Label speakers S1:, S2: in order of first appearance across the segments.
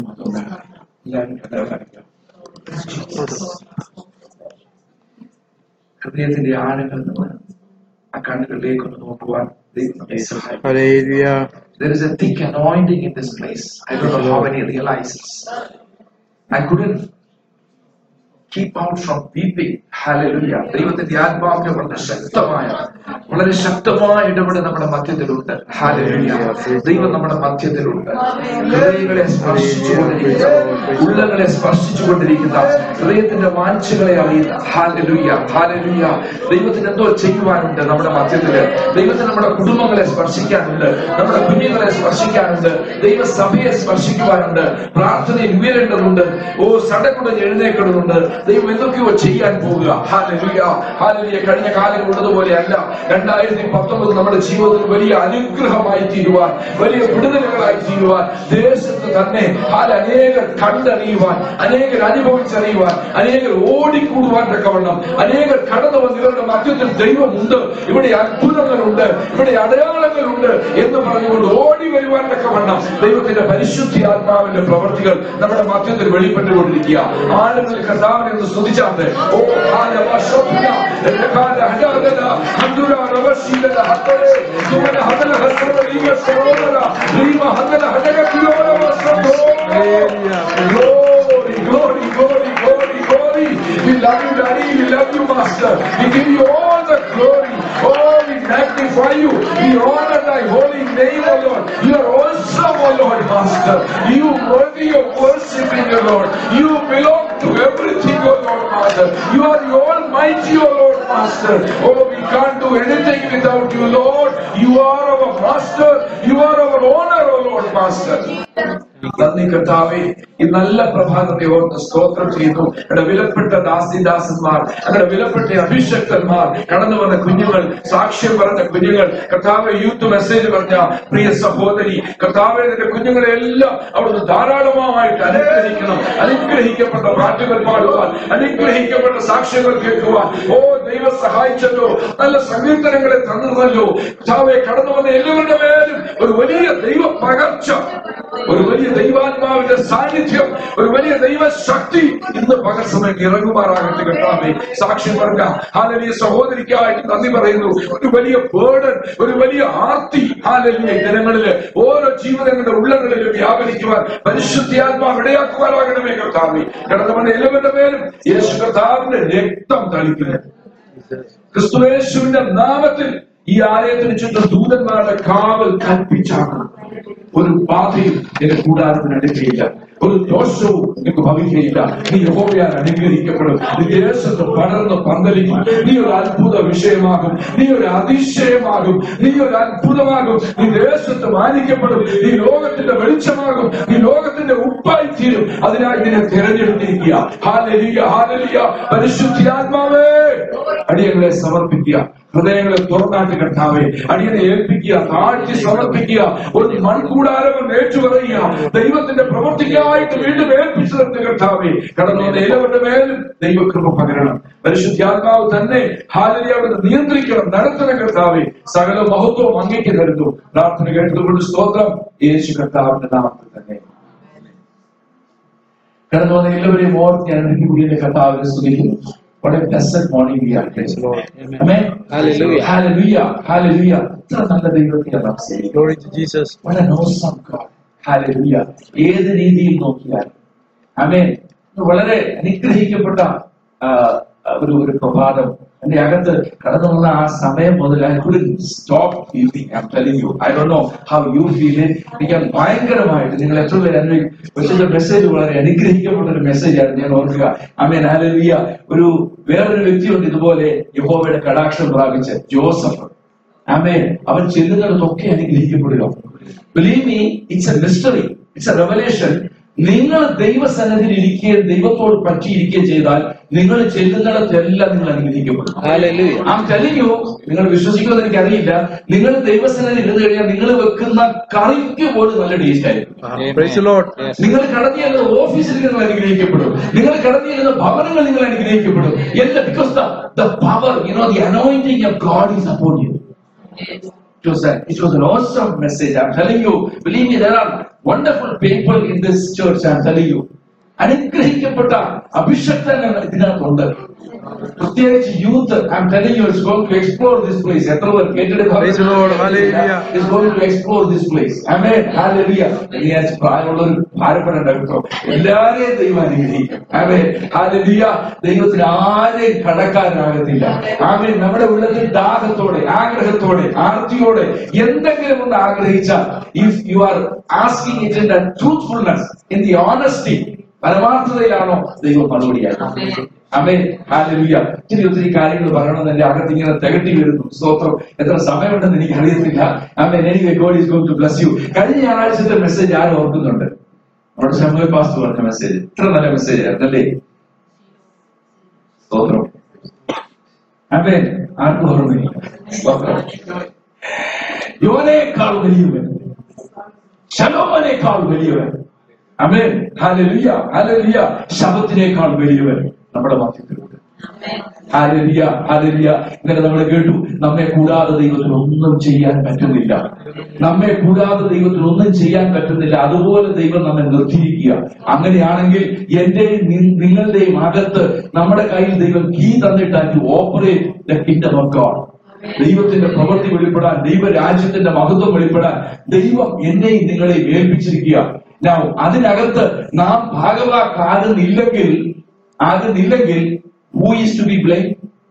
S1: എല്ലാവരും കണ്ണുകൾ അടയ്ക്കാം. ഹൃദയത്തിന്റെ ആഴങ്ങളിൽ നിന്ന് ആ കണ്ണുകളിലേക്ക് ഒന്ന് നോക്കുവാൻ ദൈവം നമ്മെ സഹായിക്കും
S2: Hallelujah.
S1: There is a thick anointing in this place. I don't know how many realizes. I couldn't keep out from weeping. Hallelujah. ദൈവത്തിന്റെ ആത്മാവിനെ വളരെ ശക്തമായ വളരെ ശക്തമായ ഇടപെടൽ നമ്മുടെ മധ്യത്തിലുണ്ട് ഹാലലുയ ദൈവം നമ്മുടെ മധ്യത്തിലുണ്ട് ഹൃദയങ്ങളെ സ്പർശിച്ചുകൊണ്ടിരിക്കുന്ന ഉള്ളങ്ങളെ സ്പർശിച്ചുകൊണ്ടിരിക്കുന്ന ഹൃദയത്തിന്റെ വാഞ്ചകളെ അറിയുന്ന ഹാലലുയ ഹാലലുയ ദൈവത്തിന് എന്തോ ചെയ്യുവാനുണ്ട് നമ്മുടെ മധ്യത്തില് ദൈവത്തിന് നമ്മുടെ കുടുംബങ്ങളെ സ്പർശിക്കാനുണ്ട് നമ്മുടെ കുഞ്ഞുങ്ങളെ സ്പർശിക്കാനുണ്ട് ദൈവസഭയെ സ്പർശിക്കുവാനുണ്ട് പ്രാർത്ഥനയിൽ ഉയരേണ്ടതുണ്ട് ഓ സടക്കുടഞ്ഞ് എഴുന്നേക്കേണ്ടതുണ്ട് ദൈവം എന്തൊക്കെയോ ചെയ്യാൻ പോകുക ഹാലലുയ ഹാലലുയ കഴിഞ്ഞ കാലം ഉള്ളതുപോലെ അല്ല രണ്ടായിരത്തി പത്തൊമ്പത് നമ്മുടെ ജീവിതത്തിൽ വലിയ അനുഗ്രഹമായി തീരുവാൻ വലിയ വിടുതലുകളായി തീരുവാൻ ദേശത്ത് തന്നെ ഹാൽ അനേകർ കണ്ടറിയുവാൻ അനേകർ അനുഭവിച്ചറിയുവാൻ അനേകർ ഓടിക്കൂടുവാൻ തക്കവണ്ണം അനേകർ കടന്നു വന്ന് ഇവരുടെ മധ്യത്തിൽ ദൈവമുണ്ട് ഇവിടെ അത്ഭുതങ്ങളുണ്ട് ഇവിടെ അടയാളങ്ങളുണ്ട് എന്ന് പറഞ്ഞുകൊണ്ട് ഓടി വരുവാൻ തക്കവണ്ണം ദൈവത്തിന്റെ പരിശുദ്ധി ആത്മാവിന്റെ പ്രവർത്തികൾ നമ്മുടെ മധ്യത്തിൽ വെളിപ്പെട്ടുകൊണ്ടിരിക്കുക ആളുകൾ കർത്താവിനെ ഒന്ന് സ്തുതിച്ചാട്ടെ ഓ ഹാല വശോഭന, രകാല ഹജാഗല, ഹന്തുര റവശീലല ഹത്തലെ, Sumana ഹതല ഹസ്രവ ലീവ സരോവര, ലീവ ഹതല ഹജഗ തിരോര വസ്രഭോ. Glory, glory, glory, glory, glory. We love you, Daddy. We love you, Master. We give you all the glory. Oh, we magnify you. We honor thy holy name, O Lord. You are awesome, O Lord, Master. You worthy of worshiping, O Lord. You belong to everything, O Lord, Master. You are the Almighty, O Lord, Master. Oh, we can't do anything without you, Lord. You are our Master. You are our owner, O Lord, Master. നന്ദി കർത്താവേ ഈ നല്ല പ്രഭാതത്തെ ഓർത്ത് സ്തോത്രം ചെയ്യുന്നു എന്റെ വിലപ്പെട്ട ദാസിദാസന്മാർ അങ്ങനെ വിലപ്പെട്ട അഭിഷക്തന്മാർ കടന്നു വന്ന കുഞ്ഞുങ്ങൾ സാക്ഷ്യം പറഞ്ഞ കുഞ്ഞുങ്ങൾ കർത്താവെ യൂത്ത് മെസ്സേജ് പറഞ്ഞ പ്രിയ സഹോദരി കർത്താവെ നിന്റെ കുഞ്ഞുങ്ങളെ എല്ലാം അവിടുന്ന് ധാരാളമായിട്ട് അനുഗ്രഹിക്കണം അനുഗ്രഹിക്കപ്പെട്ട പാട്ടുകൾ പാടുവാൻ അനുഗ്രഹിക്കപ്പെട്ട സാക്ഷ്യങ്ങൾ കേൾക്കുവാൻ ഓ ദൈവം സഹായിച്ചല്ലോ നല്ല സങ്കീർത്തനങ്ങളെ തന്നല്ലോ കർത്താവെ കടന്നു വന്ന എല്ലാവരുടെ മേലും ഒരു വലിയ ദൈവ പകർച്ച ഒരു വലിയ ദൈവാത്മാവിന്റെ സാന്നിധ്യം ഒരു വലിയ ദൈവശക്തി ഇന്ന് പകർസമയം ഇറങ്ങുമാറാകട്ടെ കർത്താവെ സാക്ഷ്യം പറഞ്ഞ ഹാലലിയ സഹോദരിക്കായിട്ട് നന്ദി പറയുന്നു ഒരു വലിയ ബേർഡൻ ഒരു വലിയ ആർത്തി ഹാലലിയ ജനങ്ങളില് ഓരോ ജീവിതങ്ങളുടെ ഉള്ളങ്ങളിലും വ്യാപരിക്കുവാൻ പരിശുദ്ധിയാത്മാവ് ഇടയാക്കുവാനാകണമേ കർത്താവെ കടന്നു വന്ന എല്ലാവരുടെ മേലും യേശു കർത്താവിന്റെ രക്തം തളിക്കുന്നു ക്രിസ്തുവേശുവിന്റെ നാമത്തിൽ ഈ ആലയത്തിന് ചുറ്റും ദൂതന്മാരുടെ കാവൽ കൽപ്പിച്ചാണ് ഒരു ബാധയും നിന്റെ കൂടാരത്തിന് അടുക്കുകയില്ല ഒരു ദോഷവും നിനക്ക് ഭവിക്കുകയില്ല നീ യഹോവയാൽ അനുഗ്രഹിക്കപ്പെടും നീ ദേശത്ത് പടർന്ന് പന്തലിക്കും നീ ഒരു അത്ഭുത വിഷയമാകും നീ ഒരു അതിശയമാകും നീ ഒരു അത്ഭുതമാകും നീ ദേശത്ത് മാനിക്കപ്പെടും നീ ലോകത്തിന്റെ വെളിച്ചമാകും നീ ലോകത്തിന്റെ ഉപ്പായി തീരും അതിനായി നിന്നെ തിരഞ്ഞെടുത്തിരിക്കുക ഹാലലിയ ഹാലലിയ പരിശുദ്ധിയാത്മാവേ അടിയങ്ങളെ സമർപ്പിക്കുക ഹൃദയങ്ങളെ തുറന്നാട്ട് കർത്താവെ അടിയനെ ഏൽപ്പിക്കുക താഴ്ത്തി സമർപ്പിക്കുക ഒരു മൺകൂടാരം ഏറ്റുപറയുക ദൈവത്തിന്റെ പ്രവൃത്തിക്കായിട്ട് വീണ്ടും ഏൽപ്പിച്ചു തരുന്ന കർത്താവെ കടന്നു വന്ന എല്ലാവരുടെ മേലും ദൈവകൃപ പകരണം പരിശുദ്ധാത്മാവ് തന്നെ ഹാലലി അവിടെ നിയന്ത്രിക്കണം നടത്തണം കർത്താവെ സകല മഹത്വവും അങ്ങേക്ക് തരുന്നു പ്രാർത്ഥന കേട്ടതുകൊണ്ട് സ്തോത്രം യേശു കർത്താവിന്റെ നാമത്തിൽ തന്നെ കടന്നു വന്ന എല്ലാവരെയും ഓർത്ത് ഞാൻ എനിക്ക് പുതിയ കർത്താവിനെ സ്തുതിക്കുന്നു What a blessed morning we are praise the Lord. Amen.
S2: Hallelujah.
S1: Hallelujah. Hallelujah. ഇത്ര നല്ല ദൈവത്തെ നാം സേവിക്കുന്നു.
S2: Glory to Jesus.
S1: What an awesome God. Hallelujah. ഏത് രീതിയിൽ നോക്കിയാലും അമേൻ വളരെ അനുഗ്രഹിക്കപ്പെട്ട ആ, ഒരു ഒരു പ്രഭാതം എന്റെ അകത്ത് കടന്നു വന്ന ആ സമയം മുതൽ I could stop feeling I telling you I ഡോ നോ ഹൗ യു ഫീൽ എനിക്ക് അത് ഭയങ്കരമായിട്ട് നിങ്ങൾ എത്ര പേര് അനുഭവിക്കും പക്ഷേ മെസ്സേജ് വളരെ അനുഗ്രഹിക്കപ്പെട്ട ഒരു മെസ്സേജാണ് ഞാൻ ഓർക്കുക അമേൻ ഹാലലിയ ഒരു വേറൊരു വ്യക്തിയുണ്ട് ഇതുപോലെ യഹോവയുടെ കടാക്ഷം പ്രാപിച്ച് ജോസഫ് ആമേൻ അവൻ ചെല്ലുന്നിടത്തൊക്കെ അനുഗ്രഹിക്കപ്പെടുക believe me it's a mystery it's a revelation നിങ്ങൾ ദൈവസന്നിധിയിൽ ഇരിക്കുകയും ദൈവത്തോട് പറ്റിയിരിക്കുകയും ചെയ്താൽ നിങ്ങൾ ചെല്ലുന്നിടത്തെല്ലാം നിങ്ങൾ അനുഗ്രഹിക്കപ്പെടും
S2: Hallelujah.
S1: ആ ടെലിയോ നിങ്ങൾ വിശ്വസിക്കുമെന്ന് എനിക്കറിയില്ല നിങ്ങൾ ദൈവസന്നിധി ഇരുന്ന് കഴിഞ്ഞാൽ നിങ്ങൾ വെക്കുന്ന കറിക്ക് പോലും നല്ല ടേസ്റ്റ് ആയിരിക്കും
S2: Uh, praise the Lord. Yes.
S1: നിങ്ങൾ കടന്നു ചെല്ലുന്ന ഓഫീസിൽ നിങ്ങൾ അനുഗ്രഹിക്കപ്പെടും നിങ്ങൾ കടന്നു ചെല്ലുന്ന ഭവനങ്ങൾ നിങ്ങൾ അനുഗ്രഹിക്കപ്പെടും എല്ലാ because the power you know the anointing of God is upon you It was, a, it was an awesome message. I'm telling you, believe me, there are wonderful people in this church and telling you അനുഗ്രഹിക്കപ്പെട്ട അഭിഷക്തങ്ങൾ ഇതിനകത്തുണ്ട് പ്രത്യേകിച്ച് youth I am telling you it's going to explore this place എത്ര പേർ
S2: Praise the Lord. Hallelujah.
S1: It's going to explore this place ആമേൻ ഹല്ലേലൂയ വിചാരിച്ച് പ്രായമുള്ളവർ ഭാരപ്പെടേണ്ട കേട്ടോ എല്ലാരെയും ദൈവം അനുഗ്രഹിക്കും ആമേൻ ഹല്ലേലൂയ ദൈവത്തിന് ആരെയും കടക്കാനാകത്തില്ല ആമേൻ നമ്മുടെ ഉള്ളത്തിൽ ദാഹത്തോടെ ആഗ്രഹത്തോടെ ആർത്തിയോടെ എന്തെങ്കിലും ഒന്ന് ആഗ്രഹിച്ചാൽ if you are asking it in the truthfulness in the honesty പരമാർത്ഥതയിലാണോ ദൈവം മറുപടിയാക്കും അമേ ഹാലലുയ ഒത്തിരി ഒത്തിരി കാര്യങ്ങൾ പറയണമെന്ന് എന്റെ അകത്ത് ഇങ്ങനെ തികട്ടി വരുന്നു സ്തോത്രം എത്ര സമയമുണ്ടെന്ന് എനിക്ക് അറിയത്തില്ല അമേ anyway God is going to bless you കഴിഞ്ഞ ഞായറാഴ്ചത്തെ മെസ്സേജ് ആരും ഓർക്കുന്നുണ്ട് നമ്മുടെ ശമുവൽ പാസ്റ്റർ പറഞ്ഞ മെസ്സേജ് ഇത്ര നല്ല മെസ്സേജ് ആയിരുന്നല്ലേ സ്തോത്രം അമേ ആർക്കും ഓർമ്മയില്ല സ്തോത്രം യോനേക്കാൾ വലിയവൻ ശലോമനേക്കാൾ വലിയവൻ അമേ ഹാലലുയ ഹാലലുയ ശബത്തിനേക്കാൾ വലിയവൻ നമ്മുടെ മധ്യത്തിലുണ്ട് ഹാലലിയ ഹാലലിയ ഇങ്ങനെ നമ്മൾ കേട്ടു നമ്മെ കൂടാതെ ദൈവത്തിന് ഒന്നും ചെയ്യാൻ പറ്റുന്നില്ല നമ്മെ കൂടാതെ ദൈവത്തിന് ഒന്നും ചെയ്യാൻ പറ്റുന്നില്ല അതുപോലെ ദൈവം നമ്മെ നിർത്തിയിരിക്കുക അങ്ങനെയാണെങ്കിൽ എന്റെയും നി- നിങ്ങളുടെയും അകത്ത് നമ്മുടെ കയ്യിൽ ദൈവം കീ തന്നിട്ട് operate the kingdom of God ദൈവത്തിന്റെ പ്രവൃത്തി വെളിപ്പെടാൻ ദൈവരാജ്യത്തിന്റെ മഹത്വം വെളിപ്പെടാൻ ദൈവം എന്നെയും നിങ്ങളെയും ഏൽപ്പിച്ചിരിക്കുക Now, അതിനകത്ത് നാം ഭാഗവാക്കാകുന്നില്ലെങ്കിൽ ആകുന്നില്ലെങ്കിൽ who is to be blame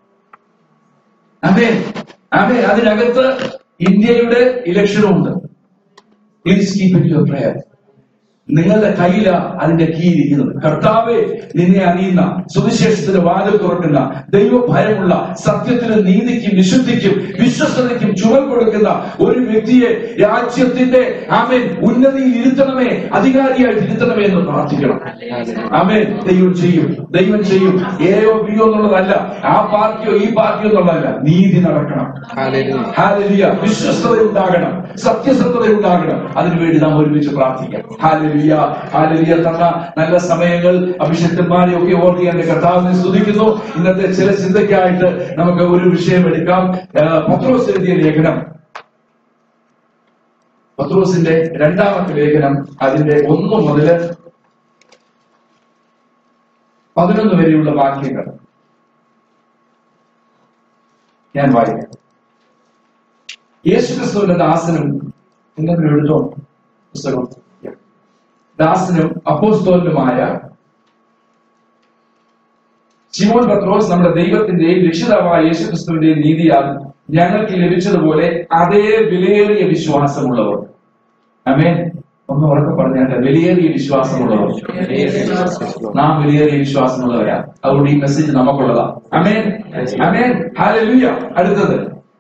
S1: അതെ അതെ അതിനകത്ത് ഇന്ത്യയുടെ ഇലക്ഷനും ഉണ്ട് please keep it your prayer നിങ്ങളുടെ കയ്യില അതിന്റെ കീ ഇരിക്കുന്നത് കർത്താവെ നിന്നെ അറിയുന്ന സുവിശേഷത്തിന് വാതിൽ തുറക്കുന്ന ദൈവഭയമുള്ള സത്യത്തിനും നീതിക്കും വിശുദ്ധിക്കും വിശ്വസതയ്ക്കും ചുവൽ കൊടുക്കുന്ന ഒരു വ്യക്തിയെ രാജ്യത്തിന്റെ ആമേൻ ഉന്നതിയിൽ ഇരുത്തണമേ അധികാരിയായിട്ട് ഇരുത്തണമേ എന്ന് പ്രാർത്ഥിക്കണം ആമേൻ ദൈവം ചെയ്യും ദൈവം ചെയ്യും എയോ ബിയോ എന്നുള്ളതല്ല ആ പാർട്ടിയോ ഈ പാർട്ടിയോ എന്നുള്ളതല്ല നീതി നടക്കണം
S2: Hallelujah.
S1: ഹാലലിയ വിശ്വസ്തത ഉണ്ടാകണം സത്യസന്ധത ഉണ്ടാകണം അതിനുവേണ്ടി നാം ഒരുമിച്ച് പ്രാർത്ഥിക്കാം ഹാലലിയ ഹാലലിയ തന്ന നല്ല സമയങ്ങൾ അഭിഷക്തന്മാരെ ഒക്കെ ഓർത്ത് എന്റെ കർത്താവിനെ സ്തുതിക്കുന്നു ഇന്നത്തെ ചില ചിന്തയ്ക്കായിട്ട് നമുക്ക് ഒരു വിഷയം എടുക്കാം ആ, പത്രോസ് എഴുതിയ ലേഖനം പത്രോസിന്റെ രണ്ടാമത്തെ ലേഖനം അതിന്റെ ഒന്ന് മുതല് പതിനൊന്ന് വരെയുള്ള വാക്യങ്ങൾ ഞാൻ വായിക്കാം യേശുക്രിസ്തുവിന്റെ ദാസനും എന്തെങ്കിലും എഴുതോ പുസ്തകം ദാസനും അപ്പോസ്തോലനുമായ ശിമോൻ പത്രോസ് നമ്മുടെ ദൈവത്തിന്റെയും രക്ഷിതാവായ യേശുക്രിസ്തുവിന്റെയും നീതിയാൽ ഞങ്ങൾക്ക് ലഭിച്ചതുപോലെ അതേ വിലയേറിയ വിശ്വാസമുള്ളവർ അമേൻ ഒന്ന് ഉറക്കെ പറഞ്ഞാൽ വിലയേറിയ വിശ്വാസമുള്ളവർ നാം വിലയേറിയ വിശ്വാസമുള്ളവരാ അതുകൊണ്ട് ഈ മെസ്സേജ് നമുക്കുള്ളതാ അമേൻ അമേൻ ഹാലലുയ അടുത്തത്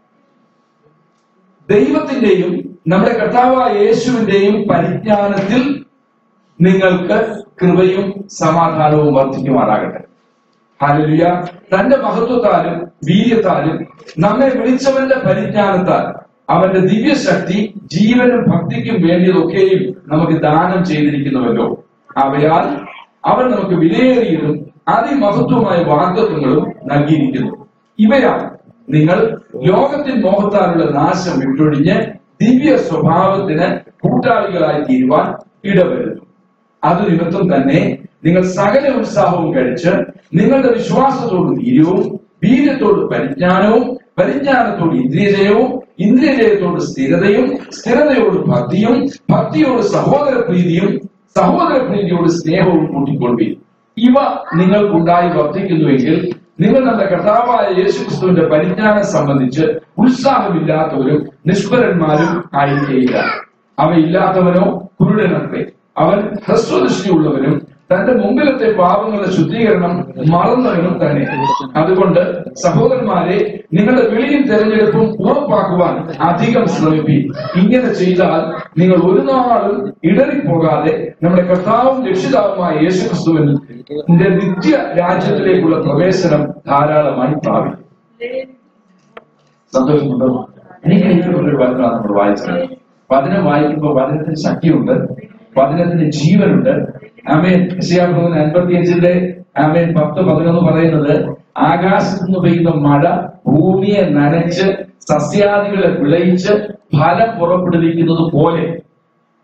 S1: ദൈവത്തിന്റെയും നമ്മുടെ കർത്താവായ യേശുവിന്റെയും പരിജ്ഞാനത്തിൽ നിങ്ങൾക്ക് കൃപയും സമാധാനവും വർദ്ധിക്കുമാറാകട്ടെ ഹാലലുയ തന്റെ മഹത്വത്താലും വീര്യത്താലും നമ്മെ വിളിച്ചവന്റെ പരിജ്ഞാനത്താൽ അവന്റെ ദിവ്യശക്തി ജീവനും ഭക്തിക്കും വേണ്ടിയതൊക്കെയും നമുക്ക് ദാനം ചെയ്തിരിക്കുന്നുവല്ലോ അവയാൽ അവൻ നമുക്ക് വിലയേറിയതും അതിമഹത്വമായ വാഗ്ദത്വങ്ങളും നൽകിയിരിക്കുന്നു ഇവയാൽ നിങ്ങൾ ലോകത്തിൻ മോഹത്താലുള്ള നാശം വിട്ടൊഴിഞ്ഞ് ദിവ്യ സ്വഭാവത്തിന് കൂട്ടാളികളായി തീരുവാൻ ഇടവരുന്നു അത് നിമിത്തം തന്നെ നിങ്ങൾ സകല ഉത്സാഹവും കഴിച്ച് നിങ്ങളുടെ വിശ്വാസത്തോട് വീര്യവും വീര്യത്തോട് പരിജ്ഞാനവും പരിജ്ഞാനത്തോട് ഇന്ദ്രിയജയവും ഇന്ദ്രിയജയത്തോട് സ്ഥിരതയും സ്ഥിരതയോട് ഭക്തിയും ഭക്തിയോട് സഹോദര പ്രീതിയും സഹോദര പ്രീതിയോട് സ്നേഹവും കൂട്ടിക്കൊള്ളുകയും ഇവ നിങ്ങൾക്കുണ്ടായി വർദ്ധിക്കുന്നുവെങ്കിൽ നിങ്ങൾ നമ്മുടെ കർത്താവായ യേശുക്രിസ്തുവിന്റെ പരിജ്ഞാനം സംബന്ധിച്ച് ഉത്സാഹമില്ലാത്തവരും നിഷ്പരന്മാരും ആയിരിക്കുകയില്ല അവയില്ലാത്തവനോ കുരുടനത്രേ അവൻ ഹ്രസ്വദൃഷ്ടിയുള്ളവനും തന്റെ മുമ്പിലത്തെ പാപങ്ങളുടെ ശുദ്ധീകരണം മറന്നവനും തന്നെ അതുകൊണ്ട് സഹോദരന്മാരെ നിങ്ങളുടെ വിളിയും തെരഞ്ഞെടുപ്പും ഉറപ്പാക്കുവാൻ അധികം ശ്രമിപ്പി ഇങ്ങനെ ചെയ്താൽ നിങ്ങൾ ഒരു നാളും ഇടറിപ്പോകാതെ നമ്മുടെ കർത്താവും രക്ഷിതാവുമായ യേശുക്രിസ്തുവിൻ നിത്യ രാജ്യത്തിലേക്കുള്ള പ്രവേശനം ധാരാളമായി പ്രാപിക്കും സന്തോഷമുണ്ടോ എനിക്ക് ഇഷ്ടപ്പെട്ടൊരു വചനമാണ് നമ്മൾ വായിച്ചത് വചനം വായിക്കുമ്പോൾ വചനത്തിന് ശക്തിയുണ്ട് വചനത്തിന് ജീവനുണ്ട് ആമേൻ യശയാപ്രഭുവിന് അൻപത്തിയഞ്ചിന്റെ ആമേൻ പത്ത് പതിനൊന്ന് പറയുന്നത് ആകാശത്ത് നിന്ന് പെയ്യുന്ന മഴ ഭൂമിയെ നനച്ച് സസ്യാദികളെ വിളയിച്ച് ഫലം പുറപ്പെടുവിക്കുന്നത് പോലെ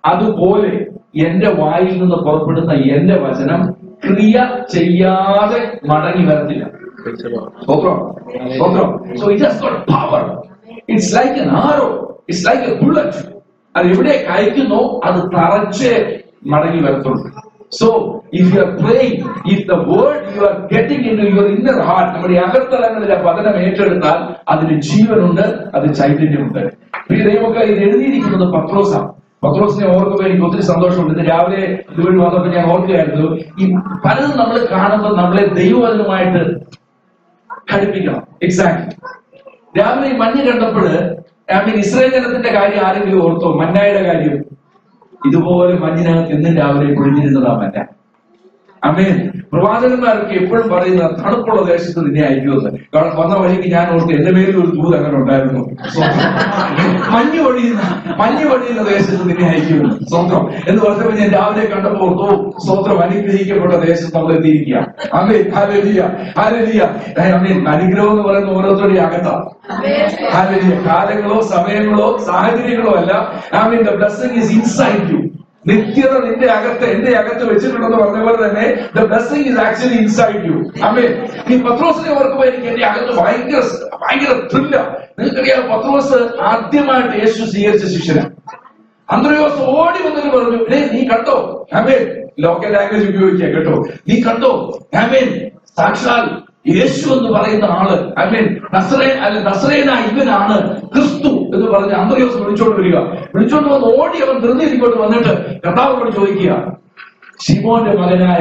S1: അതുപോലെ എന്റെ വായിൽ നിന്ന് പുറപ്പെടുന്ന എന്റെ വചനം ക്രിയ ചെയ്യാതെ മടങ്ങി വരത്തില്ല
S2: Praise the Lord.
S1: സ്തോത്രം സ്തോത്രം so it has got power it's like an arrow it's like a bullet അത് എവിടെ അയക്കുന്നോ അത് തറച്ച് മടങ്ങി വരത്തുള്ളൂ so if you are praying if the word you are getting in your inner heart നമ്മുടെ അകത്തലങ്ങളിലെ പതനം ഏറ്റെടുത്താൽ അതിന് ജീവനുണ്ട് അത് ചൈതന്യമുണ്ട് പ്രിയ ദൈവമക്കളെ ഇത് എഴുതിയിരിക്കുന്നത് പത്രോസാണ് പത്രോസിനെ ഓർക്കുമ്പോൾ എനിക്ക് ഒത്തിരി സന്തോഷമുണ്ട് ഇന്ന് രാവിലെ ഇതുവഴി വന്നപ്പോൾ ഞാൻ ഓർക്കുകയായിരുന്നു ഈ പലതും നമ്മൾ കാണുമ്പോൾ നമ്മളെ ദൈവവചനമായിട്ട് ഘടിപ്പിക്കണം എക്സാക്ട്ലി രാവിലെ ഈ മഞ്ഞ് കണ്ടപ്പോൾ ഐ മീൻ ഇസ്രായേൽ ജനത്തിന്റെ കാര്യം ആരെങ്കിലും ഓർത്തോ മന്നായുടെ കാര്യം ഇതുപോലെ മഞ്ഞിനകത്ത് ഇന്നും രാവിലെ പൊഴിഞ്ഞിരുന്നതാ മന്ന അമേൻ പ്രവാചകന്മാരൊക്കെ എപ്പോഴും പറയുന്ന തണുപ്പുള്ള ദേശത്ത് നിന്നെ അയക്കുമെന്ന് കാരണം വന്ന വഴിക്ക് ഞാൻ ഓർത്ത് എന്റെ പേരിൽ ഒരു ദൂത് അങ്ങനെ ഉണ്ടായിരുന്നു സ്വന്തം. മഞ്ഞ് പൊഴിയുന്ന മഞ്ഞ് പൊഴിയുന്ന ദേശത്ത് നിന്നെ അയക്കുമെന്ന് സ്വന്തം എന്ന് പറഞ്ഞപ്പോൾ ഞാൻ രാവിലെ കണ്ടപ്പോൾ ഓർത്തു സ്വന്തം അനുഗ്രഹിക്കപ്പെട്ട ദേശത്ത് നമ്മൾ എത്തിയിരിക്കുക അമേ ഹാലലിയ ഹാലലിയ അമേൻ അനുഗ്രഹം എന്ന് പറയുന്ന ഓരോരുത്തരുടെയും അകത്താണ് ഹാലലിയ കാലങ്ങളോ സമയങ്ങളോ സാഹചര്യങ്ങളോ അല്ല I mean the blessing is inside you നിത്യത നിന്റെ അകത്ത് എന്റെ അകത്ത് വെച്ചിട്ടുണ്ടെന്ന് പറഞ്ഞ പോലെ തന്നെ the blessing is actually inside you അമേ ഈ പത്രോസിനെ ഓർക്കുമ്പോൾ എനിക്ക് എന്റെ അകത്ത് ഭയങ്കര ഭയങ്കര ത്രില്ല നിങ്ങൾക്കറിയാം പത്രോസ് ആദ്യമായിട്ട് യേശു സ്വീകരിച്ച ശിഷ്യനാണ് അന്ത്രയോസ് ഓടി വന്നിട്ട് പറഞ്ഞു "ഡേ, നീ കണ്ടോ ആമേൻ ലോക്കൽ ലാംഗ്വേജ് ഉപയോഗിക്കുക കേട്ടോ നീ കണ്ടോ ആമേൻ സാക്ഷാൽ യേശു എന്ന് പറയുന്ന ആള് ആമേൻ നസ്രേ അല്ല നസ്രേന ഇവനാണ് ക്രിസ്തു എന്ന് പറഞ്ഞ് അന്ത്രയോസ് വിളിച്ചോണ്ട് വരിക വിളിച്ചോണ്ട് വന്ന് ഓടി അവൻ ധൃതിയിൽക്കൊണ്ട് വന്നിട്ട് കർത്താവിനോട് ചോദിക്കുക ഷിമോന്റെ മകനായ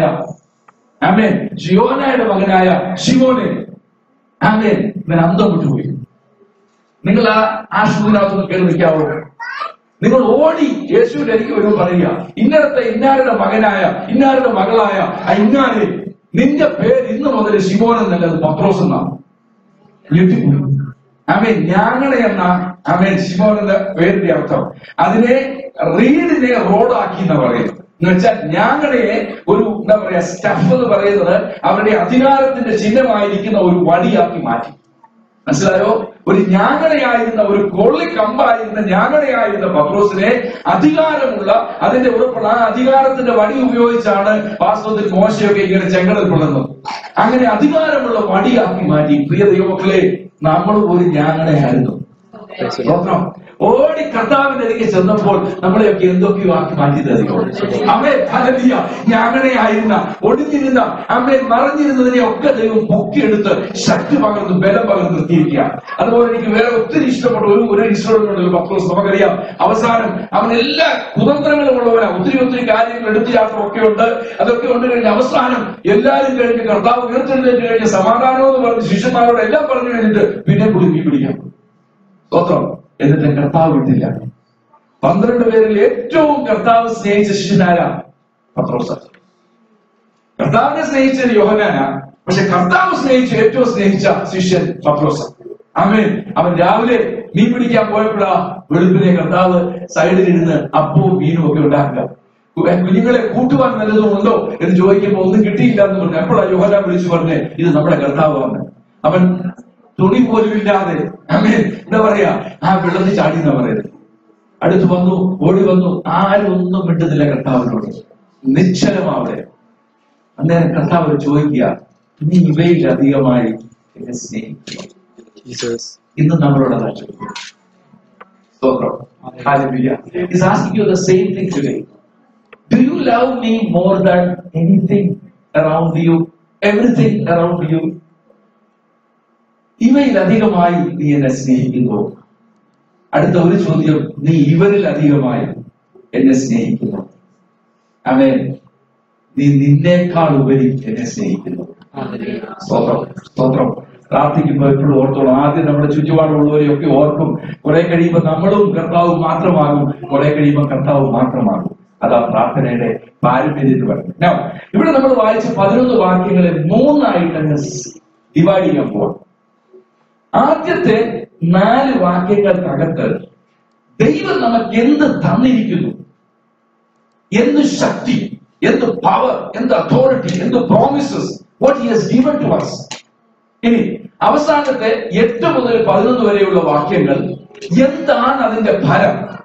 S1: ആമേൻ ജിയോനായുടെ മകനായ ഷിമോനെ ആമേൻ ഇവൻ അന്തം വിട്ടുപോയി നിങ്ങൾ ആ ആശുപത്രിനകത്തൊന്ന് കയറി നിൽക്കാവോ നിങ്ങൾ ഓടി യേശുവിന്റെ അരികെ വരുമ്പോൾ പറയുക ഇന്നലത്തെ ഇന്നാരുടെ മകനായ ഇന്നാരുടെ മകളായ ആ ഇന്നാരെ നിന്റെ പേര് ഇന്ന് മുതൽ ശിവോൻ എന്നല്ല അത് പത്രോസ് എന്നാണ് ഞെട്ടിപ്പോയി ആമേൻ ഞാങ്ങളെ എന്ന ആമേൻ ശിവോൻ എന്ന പേരിന്റെ അർത്ഥം അതിനെ റീഡിനെ റോഡാക്കി എന്ന് പറയുന്നത് എന്ന് വെച്ചാൽ ഞാങ്ങളെ ഒരു എന്താ പറയാ സ്റ്റഫ് എന്ന് പറയുന്നത് അവരുടെ അധികാരത്തിന്റെ ചിഹ്നമായിരിക്കുന്ന ഒരു വടിയാക്കി മാറ്റി മനസ്സിലായോ ഒരു ഞാങ്ങണയായിരുന്ന ഒരു കൊള്ളിക്കമ്പായിരുന്ന ഞാങ്ങണയായിരുന്ന പത്രോസിനെ അധികാരമുള്ള അതിന്റെ ഉറപ്പുള്ള ആ അധികാരത്തിന്റെ വടി ഉപയോഗിച്ചാണ് വാസ്തവത്തിൽ മോശയൊക്കെ ഇങ്ങനെ ചെങ്കടൽ കൊള്ളുന്നത് അങ്ങനെ അധികാരമുള്ള വടിയാക്കി മാറ്റി പ്രിയ ദൈവമക്കളെ നമ്മൾ ഒരു ഞാങ്ങണയായിരുന്നു സ്തോത്രം. ഓടി കർത്താവിന്റെ അരികെ ചെന്നപ്പോൾ നമ്മളെയൊക്കെ എന്തൊക്കെയോ ആക്കി മാറ്റി തരുന്നു അമ്മേ ഫലതിയ ഞാങ്ങനെയായിരുന്ന ഒടിഞ്ഞിരുന്ന അമ്മേ മറഞ്ഞിരുന്നതിനെ ഒക്കെ ദൈവം പൊക്കിയെടുത്ത് ശക്തി പകർന്ന് ബലം പകർന്ന് നിർത്തിയിരിക്കുക അതുപോലെ എനിക്ക് വേറെ ഒത്തിരി ഇഷ്ടപ്പെട്ട ഒരു ഒരു ഇഷ്ടമുണ്ടല്ലോ പത്രോസ് നമുക്കറിയാം അവസാനം അവൻ എല്ലാ കുതന്ത്രങ്ങളും ഉള്ളവനാ ഒത്തിരി ഒത്തിരി കാര്യങ്ങൾ എടുത്തിയാട്ടം ഒക്കെ ഉണ്ട് അതൊക്കെ ഉണ്ട് കഴിഞ്ഞ അവസാനം എല്ലാവരും കഴിഞ്ഞ് കർത്താവ് ഉയർത്തെഴുന്നേറ്റ് കഴിഞ്ഞ് സമാധാനം എന്ന് പറഞ്ഞ് ശിഷ്യന്മാരോട് എല്ലാം പറഞ്ഞു കഴിഞ്ഞിട്ട് പിന്നെ കുടുങ്ങി പിടിക്കാം സ്തോത്രം എന്നിട്ട് കർത്താവ് വിട്ടില്ല പന്ത്രണ്ട് പേരിൽ ഏറ്റവും കർത്താവ് സ്നേഹിച്ച ശിഷ്യനാര പത്രോസ് കർത്താവിനെ സ്നേഹിച്ചത് യോഹനാന പക്ഷെ കർത്താവ് സ്നേഹിച്ച ഏറ്റവും സ്നേഹിച്ച ശിഷ്യൻ പത്രോസ് അവൻ അവൻ രാവിലെ മീൻ പിടിക്കാൻ പോയപ്പോഴാ വെളുപ്പിനെ കർത്താവ് സൈഡിലിരുന്ന് അപ്പവും മീനും ഒക്കെ ഉണ്ടാക്കുക കു- കുഞ്ഞുങ്ങളെ കൂട്ടുവാൻ വല്ലതും ഉണ്ടോ എന്ന് ചോദിക്കുമ്പോൾ ഒന്നും കിട്ടിയില്ല എന്ന് പറഞ്ഞു എപ്പോഴാ യോഹന വിളിച്ചു പറഞ്ഞേ ഇത് നമ്മുടെ കർത്താവാണ് അവൻ തുണി പോലും ഇല്ലാതെ അമേൻ എന്താ പറയാ ആ വെള്ളത്തിൽ ചാടി എന്നാ പറയുന്നത് അടുത്ത് വന്നു ഓടി വന്നു ആരും ഒന്നും മിണ്ടുന്നില്ല കർത്താവിനോട് നിശ്ചലമാവിടെ അന്നേരം കർത്താവ് ചോദിക്കുക നീ ഇവയിൽ അധികമായി എന്നെ സ്നേഹിക്കുക
S2: Jesus.
S1: ഇന്ന് നമ്മളോട് അതാ ചോദിക്കുക സ്തോത്രം Hallelujah. He's asking you the same thing today. Do you love me more than anything around you? Everything around you? ഇവയിൽ അധികമായി നീ എന്നെ സ്നേഹിക്കുന്നു അടുത്ത ഒരു ചോദ്യം നീ ഇവരിൽ അധികമായി എന്നെ സ്നേഹിക്കുന്നു അവൻ നീ നിന്നേക്കാൾ ഉപരി എന്നെ സ്നേഹിക്കുന്നു സ്തോത്രം സ്തോത്രം പ്രാർത്ഥിക്കുമ്പോൾ എപ്പോഴും ഓർത്തോളം ആദ്യം നമ്മുടെ ചുറ്റുപാടുള്ളവരെയൊക്കെ ഓർക്കും കുറെ കഴിയുമ്പോൾ നമ്മളും കർത്താവും മാത്രമാകും കുറെ കഴിയുമ്പോൾ കർത്താവ് മാത്രമാകും അതാ പ്രാർത്ഥനയുടെ പാരമ്പര്യം എന്ന് പറയുന്നത് Now, ഇവിടെ നമ്മൾ വായിച്ച പതിനൊന്ന് വാക്യങ്ങളെ മൂന്നായിട്ട് അങ്ങ് ഡിവൈഡ് ചെയ്യാൻ പോവാം ആദ്യത്തെ നാല് വാക്യങ്ങൾക്കകത്ത് ദൈവം നമുക്ക് എന്ത് തന്നിരിക്കുന്നു എന്ത് ശക്തി എന്ത് പവർ എന്ത് അതോറിറ്റി എന്ത് promises what he has given to us ഇനി അവസാനത്തെ എട്ട് മുതൽ പതിനൊന്ന് വരെയുള്ള വാക്യങ്ങൾ എന്താണ് അതിന്റെ ഫലം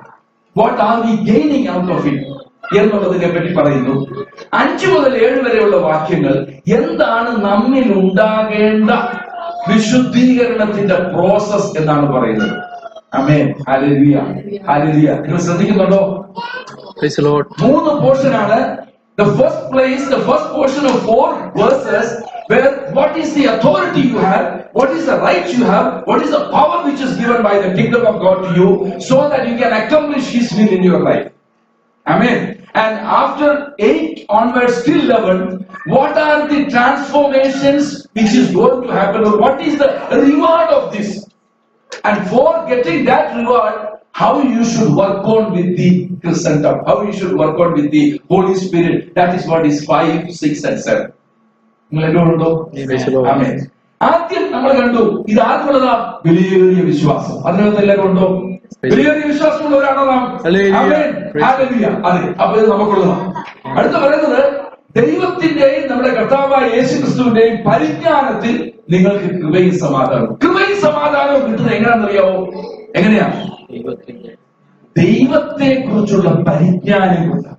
S1: what are we gaining out of it എന്നുള്ളതിനെ പറ്റി പറയുന്നു അഞ്ചു മുതൽ ഏഴ് വരെയുള്ള വാക്യങ്ങൾ എന്താണ് നമ്മിൽ ഉണ്ടാകേണ്ട വിശുദ്ധീകരണത്തിന്റെ പ്രോസസ് എന്നാണ് പറയുന്നത് അമേ ഹാലലിയ ഹാലലിയ നിങ്ങൾ ശ്രദ്ധിക്കുന്നുണ്ടോ
S2: Praise the Lord.
S1: മൂന്ന് പോർഷൻ ആണ് the first place the first portion of four verses where what is the authority you have what is the right you have what is the power which is given by the kingdom of god to you so that you can accomplish his will in your life amen and after 8 onwards till 11 what are the transformations which is going to happen or what is the reward of this and for getting that reward, how you should work on with the Christendom, how you should work on with the Holy Spirit. That is what is 5, 6, and 7. നിങ്ങൾ എന്നോടുണ്ടോ
S2: Praise the Lord.
S1: ആമേൻ. ആദ്യം നമ്മൾ കണ്ടു ഇത് ആർക്കുള്ളതാ വിലയേറിയ വിശ്വാസം അതിനകത്ത് എല്ലാവരും ഉണ്ടോ വിലയേറിയ വിശ്വാസമുള്ളവരാണോ നാം
S2: Hallelujah.
S1: ആമേൻ.
S2: Praise
S1: Hallelujah. അതെ അപ്പൊ ഇത് നമുക്കുള്ളതാണ് അടുത്ത പറയുന്നത് ദൈവത്തിന്റെയും നമ്മുടെ കർത്താവായ യേശു ക്രിസ്തുവിന്റെയും പരിജ്ഞാനത്തിൽ നിങ്ങൾക്ക് കൃപയും സമാധാനവും കൃപയും സമാധാനവും കിട്ടുന്നത് എങ്ങനെയാണെന്നറിയാവോ എങ്ങനെയാ
S2: ദൈവത്തിന്റെ
S1: ദൈവത്തെ കുറിച്ചുള്ള പരിജ്ഞാനം കൊണ്ട്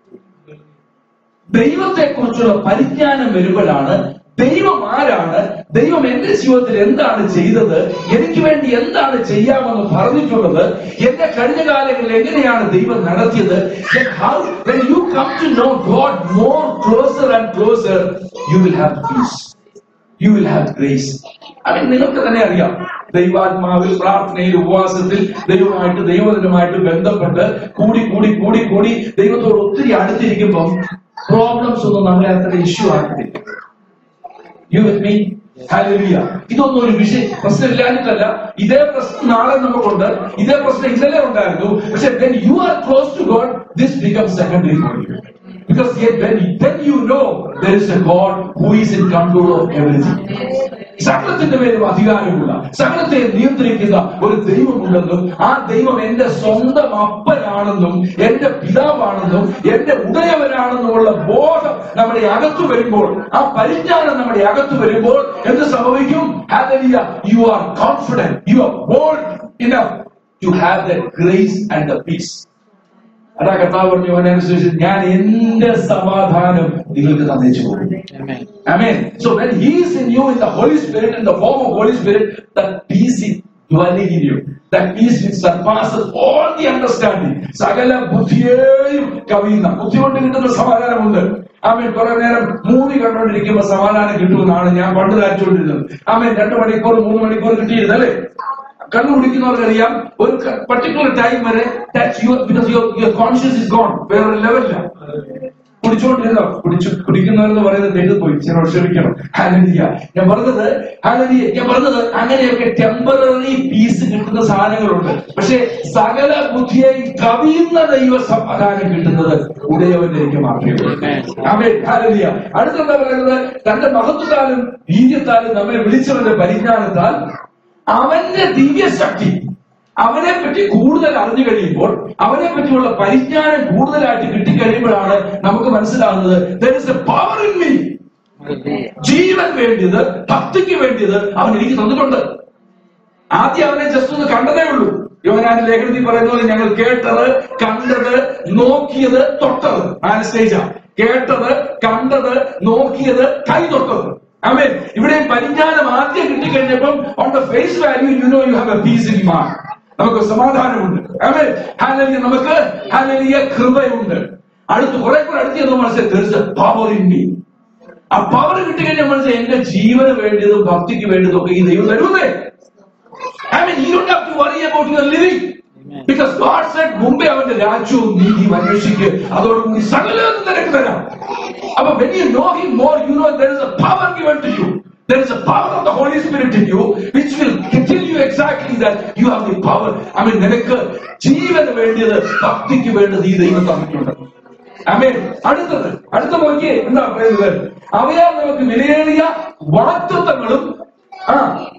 S1: ദൈവത്തെ കുറിച്ചുള്ള പരിജ്ഞാനം വരുമ്പോഴാണ് ദൈവം ആരാണ് ദൈവം എന്റെ ജീവിതത്തിൽ എന്താണ് ചെയ്തത് എനിക്ക് വേണ്ടി എന്താണ് ചെയ്യാമെന്ന് പറഞ്ഞിട്ടുള്ളത് എന്റെ കഴിഞ്ഞ കാലങ്ങളിൽ എങ്ങനെയാണ് ദൈവം നടത്തിയത് Then how when you come to know God more closer and closer you will have peace you will have grace I mean, നിങ്ങൾക്ക് തന്നെ അറിയാം ദൈവാത്മാവിൽ പ്രാർത്ഥനയിൽ ഉപവാസത്തിൽ ദൈവമായിട്ട് ദൈവജനമായിട്ട് ബന്ധപ്പെട്ട് കൂടി കൂടി കൂടി കൂടി ദൈവത്തോട് ഒത്തിരി അടുത്തിരിക്കുമ്പം പ്രോബ്ലംസ് ഒന്നും നമ്മളെ അത്ര ഇഷ്യൂ ആക്കത്തില്ല യു വിത്ത് മീ ഹല്ലേലൂയ ഇതൊന്നും ഒരു വിഷയം പ്രശ്നമില്ലാഞ്ഞിട്ടല്ല ഇതേ പ്രശ്നം നാളെ നമുക്കുണ്ട് ഇതേ പ്രശ്നം ഇന്നലെ ഉണ്ടായിരുന്നു പക്ഷെ when you are close to God this becomes secondary for you because yet when, when you know there is a God who is in control of everything സകലത്തിന്റെ മേലും അധികാരമുള്ള സകലത്തെ നിയന്ത്രിക്കുന്ന ഒരു ദൈവമുണ്ടെന്നും ആ ദൈവം എന്റെ സ്വന്തം അപ്പനാണെന്നും എന്റെ പിതാവാണെന്നും എന്റെ ഉടയവനാണെന്നുമുള്ള ബോധം നമ്മുടെ അകത്ത് വരുമ്പോൾ ആ പരിജ്ഞാനം നമ്മുടെ അകത്ത് വരുമ്പോൾ എന്ത് സംഭവിക്കും you are confident you are bold enough to have the grace and the peace അതാ കർത്താവ് പറഞ്ഞു അവനനുസരിച്ച് ഞാൻ എന്റെ സമാധാനം നിങ്ങൾക്ക് തന്നേച്ചു പോകും
S2: Amen.
S1: Amen. So when He is in you in the Holy Spirit, in the form of Holy Spirit, that peace is dwelling in you. That peace which surpasses all the understanding. സകല ബുദ്ധിയെയും കവിയുന്ന ബുദ്ധി കൊണ്ട് കിട്ടുന്ന സമാധാനമുണ്ട് ആമേൻ കുറെ നേരം movie കണ്ടുകൊണ്ടിരിക്കുമ്പോൾ സമാധാനം കിട്ടുമെന്നാണ് ഞാൻ പണ്ട് ധരിച്ചുകൊണ്ടിരുന്നത് ആമേൻ രണ്ടു മണിക്കൂർ മൂന്ന് മണിക്കൂർ കിട്ടിയിരുന്നത് അല്ലേ കണ്ണു കുടിക്കുന്നവർക്കറിയാം ഒരു പർട്ടിക്കുലർ ടൈം വരെ because your conscious is gone വേറൊരു ലെവലില്ല കുടിച്ചുകൊണ്ടിരുന്നോ കുടിച്ചു കുടിക്കുന്നവരെന്ന് പറയുന്നത് തെറ്റ് പോയി ചിലർ ക്ഷമിക്കണം ഹാലനിയ ഞാൻ പറഞ്ഞത് ഹാലനിയ ഞാൻ പറഞ്ഞത് അങ്ങനെയൊക്കെ ടെമ്പററി പീസ് കിട്ടുന്ന സാധനങ്ങളുണ്ട് പക്ഷെ സകല ബുദ്ധിയെയും കവിയുന്ന ദൈവ സമാധാനം കിട്ടുന്നത് ഉടയവനിലേക്ക് മാത്രമേ ഉള്ളൂ ആമേൻ ഹാലനിയ അടുത്തെന്താ പറയുന്നത് തന്റെ മഹത്വത്താലും വീര്യത്താലും നമ്മെ വിളിച്ചവന്റെ പരിജ്ഞാനത്താൽ അവന്റെ ദിവ്യശക്തി അവനെ പറ്റി കൂടുതൽ അറിഞ്ഞു കഴിയുമ്പോൾ അവനെ പറ്റിയുള്ള പരിജ്ഞാനം കൂടുതലായിട്ട് കിട്ടിക്കഴിയുമ്പോഴാണ് നമുക്ക് മനസ്സിലാകുന്നത് there is a power in me
S2: Hallelujah.
S1: ജീവൻ വേണ്ടിയത് ഭക്തിക്ക് വേണ്ടിയത് അവൻ എനിക്ക് തന്നിട്ടുണ്ട് ആദ്യം അവനെ ജസ്റ്റ് ഒന്ന് കണ്ടതേ ഉള്ളൂ യോഹനാൻ ലേഖനത്തിൽ പറയുന്ന പോലെ ഞങ്ങൾ കേട്ടത് കണ്ടത് നോക്കിയത് തൊട്ടത് നാല് സ്റ്റേജാ കേട്ടത് കണ്ടത് നോക്കിയത് കൈ തൊട്ടത് ആമേ ഇവിടെ പരിജ്ഞാനം ആദ്യം കിട്ടിക്കഴിഞ്ഞപ്പം on the face value you know you have a peace in മാർ നമുക്ക് സമാധാനമുണ്ട് ആമേ ഹാലലിയ നമുക്ക് ഹാലലിയ കൃപയുണ്ട് അടുത്ത് കുറെ കൂടെ അടുത്ത് ചെന്ന് മനസ്സിലായി പവർ ഇൻ മീ ആ പവർ കിട്ടിക്കഴിഞ്ഞാൽ മനസ്സിലായി എന്റെ ജീവന് വേണ്ടിയതും ഭക്തിക്ക് വേണ്ടിയതും ഒക്കെ ഈ ദൈവം തരുന്നേ I mean, you don't have to worry about your living.
S2: Amen.
S1: Because God said, മുമ്പേ അവന്റെ രാജ്യവും നീതിയും അന്വേഷിക്കുക അതോടുകൂടി സകലതും നിനക്ക് തരാം അപ്പൊ when you know him more, you know there is a power given to you. There is a power of the Holy Spirit in you, which will tell you exactly that you have the power. I mean, നിനക്ക് ജീവന് വേണ്ടിയത് ഭക്തിക്ക് വേണ്ടത് ഈ ദൈവം തന്നിട്ടുണ്ട് അമേൻ അടുത്തത് അടുത്ത നോക്കിയേ എന്താ പറയുന്നത് അവയാൽ നമുക്ക് വിലയേറിയ വാക്തത്വങ്ങളും ആ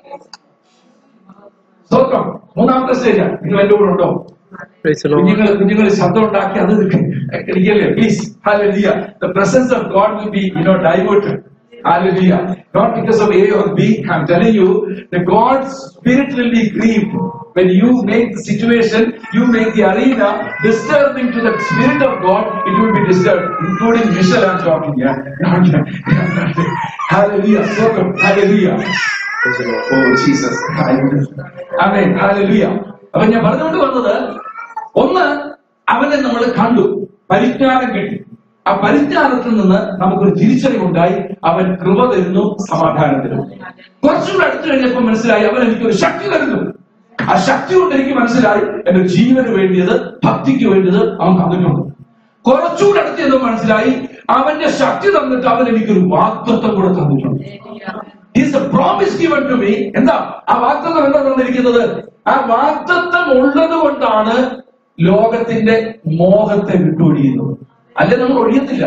S1: സ്തോത്രം മൂന്നാമത്തെ സ്റ്റേജ് നിങ്ങൾ എന്റെ കൂടെ ഉണ്ടോ
S2: Praise the Lord.
S1: കുഞ്ഞുങ്ങൾ കുഞ്ഞുങ്ങൾ ശബ്ദം ഉണ്ടാക്കി അത് എടുക്കല്ലേ പ്ലീസ് ഹല്ലേലൂയ the presence of God will be you know diverted Hallelujah. Not because of A or B. I'm telling you, the God's spirit will be grieved when you make the situation, you make the arena disturbing to the spirit of God. It will be disturbed, including Michelle. I'm talking. Yeah. Hallelujah. So good. Hallelujah.
S2: Praise the Lord.
S1: ഓ Jesus അമേൻ ഹാലലുയ അപ്പൊ ഞാൻ പറഞ്ഞുകൊണ്ട് വന്നത് ഒന്ന് അവനെ നമ്മൾ കണ്ടു പരിജ്ഞാനം കിട്ടി ആ പരിജ്ഞാനത്തിൽ നിന്ന് നമുക്കൊരു തിരിച്ചറിവുണ്ടായി അവൻ കൃപ തരുന്നു സമാധാനം തരുന്നു കുറച്ചുകൂടെ അടുത്ത് കഴിഞ്ഞപ്പോൾ മനസ്സിലായി അവൻ എനിക്കൊരു ശക്തി തരുന്നു ആ ശക്തി കൊണ്ട് എനിക്ക് മനസ്സിലായി എന്റെ ജീവന് വേണ്ടിയത് ഭക്തിക്ക് വേണ്ടിയത് അവൻ തന്നിട്ടുണ്ട് കുറച്ചുകൂടെ അടുത്ത് ചെന്ന് മനസ്സിലായി അവന്റെ ശക്തി തന്നിട്ട് അവൻ എനിക്കൊരു വാക്തത്വം കൂടെ തന്നിട്ടുണ്ട് is a promise given to me എന്താ ആ വാക്തത്വം എന്താ തന്നിരിക്കുന്നത് ആ വാക്തത്വം ഉള്ളത് കൊണ്ടാണ് ലോകത്തിന്റെ മോഹത്തെ വിട്ടൊഴിയുന്നത് അല്ലെ നമ്മൾ ഒഴിയത്തില്ല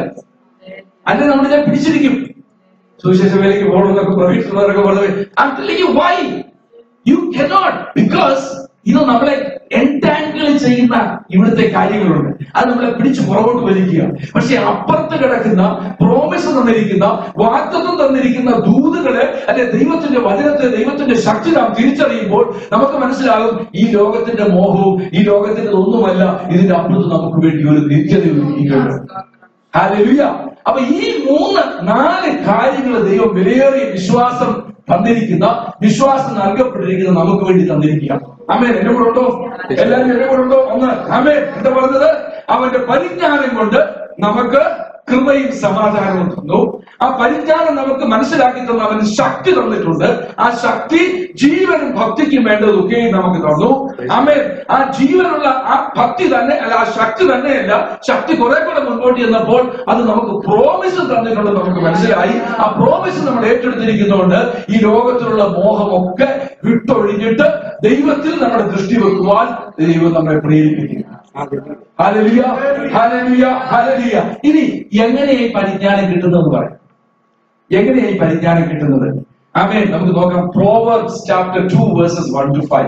S1: അല്ലെ നമ്മൾ ഞാൻ പിടിച്ചിരിക്കും സുവിശേഷ വേലയ്ക്ക് പോകണമെന്നൊക്കെ പ്രതീക്ഷിക്കുന്നവരൊക്കെ പറഞ്ഞത് വൈ യു കനോട്ട് ബിക്കോസ് ഇത് നമ്മളെ എൻടാങ്കിൾ ചെയ്യുന്ന ഇവിടുത്തെ കാര്യങ്ങളുണ്ട് അത് നമ്മളെ പിടിച്ച് പുറകോട്ട് വലിക്കുക പക്ഷെ അപ്പുറത്ത് കിടക്കുന്ന പ്രോമിസ് തന്നിരിക്കുന്ന വാക്തത്വം തന്നിരിക്കുന്ന ദൂതുകളെ അല്ലെ ദൈവത്തിന്റെ വചനത്തെ ദൈവത്തിന്റെ ശക്തി നാം തിരിച്ചറിയുമ്പോൾ നമുക്ക് മനസ്സിലാകും ഈ ലോകത്തിന്റെ മോഹവും ഈ ലോകത്തിന്റെ ഒന്നുമല്ല ഇതിന്റെ അപ്പുറത്ത് നമുക്ക് വേണ്ടി ഒരു നിത്യത ഒരുക്കിയിട്ടുണ്ട് ഹല്ലേലൂയ അപ്പൊ ഈ മൂന്ന് നാല് കാര്യങ്ങൾ ദൈവം വിലയേറിയ വിശ്വാസം തന്നിരിക്കുന്ന വിശ്വാസം നൽകപ്പെട്ടിരിക്കുന്ന നമുക്ക് വേണ്ടി തന്നിരിക്കുക അമേൻ എന്റെ കൂടെ ഉണ്ടോ എല്ലാവരും എന്റെ കൂടെ ഉണ്ടോ ഒന്ന് അമേൻ എന്താ പറഞ്ഞത് അവന്റെ പരിജ്ഞാനം കൊണ്ട് നമുക്ക് കൃപയും സമാധാനവും തന്നു ആ പരിജ്ഞാനം നമുക്ക് മനസ്സിലാക്കി തന്ന അവന് ശക്തി തന്നിട്ടുണ്ട് ആ ശക്തി ജീവനും ഭക്തിക്കും വേണ്ടതൊക്കെയും നമുക്ക് തന്നു അമേൻ ആ ജീവനുള്ള ആ ഭക്തി തന്നെ അല്ല ആ ശക്തി തന്നെയല്ല ശക്തി കുറെ കൂടെ മുൻപോട്ട് ചെന്നപ്പോൾ അത് നമുക്ക് പ്രോമിസ് തന്നിട്ടുണ്ടെന്ന് നമുക്ക് മനസ്സിലായി ആ പ്രോമിസ് നമ്മൾ ഏറ്റെടുത്തിരിക്കുന്നതുകൊണ്ട് ഈ ലോകത്തിലുള്ള മോഹമൊക്കെ വിട്ടൊഴിഞ്ഞിട്ട് ദൈവത്തിൽ നമ്മുടെ ദൃഷ്ടി വെക്കുവാൻ ദൈവം നമ്മളെ പ്രേരിപ്പിക്കുന്നു
S2: Hallelujah.
S1: ഹല്ലേലൂയ ഹല്ലേലൂയ ഹല്ലേലൂയ ഇനി എങ്ങനെയാ ഈ പരിജ്ഞാനം കിട്ടുന്നത് പറയും എങ്ങനെയാ ഈ പരിജ്ഞാനം കിട്ടുന്നത് ആമേൻ നമുക്ക് നോക്കാം Proverbs chapter two verses one two five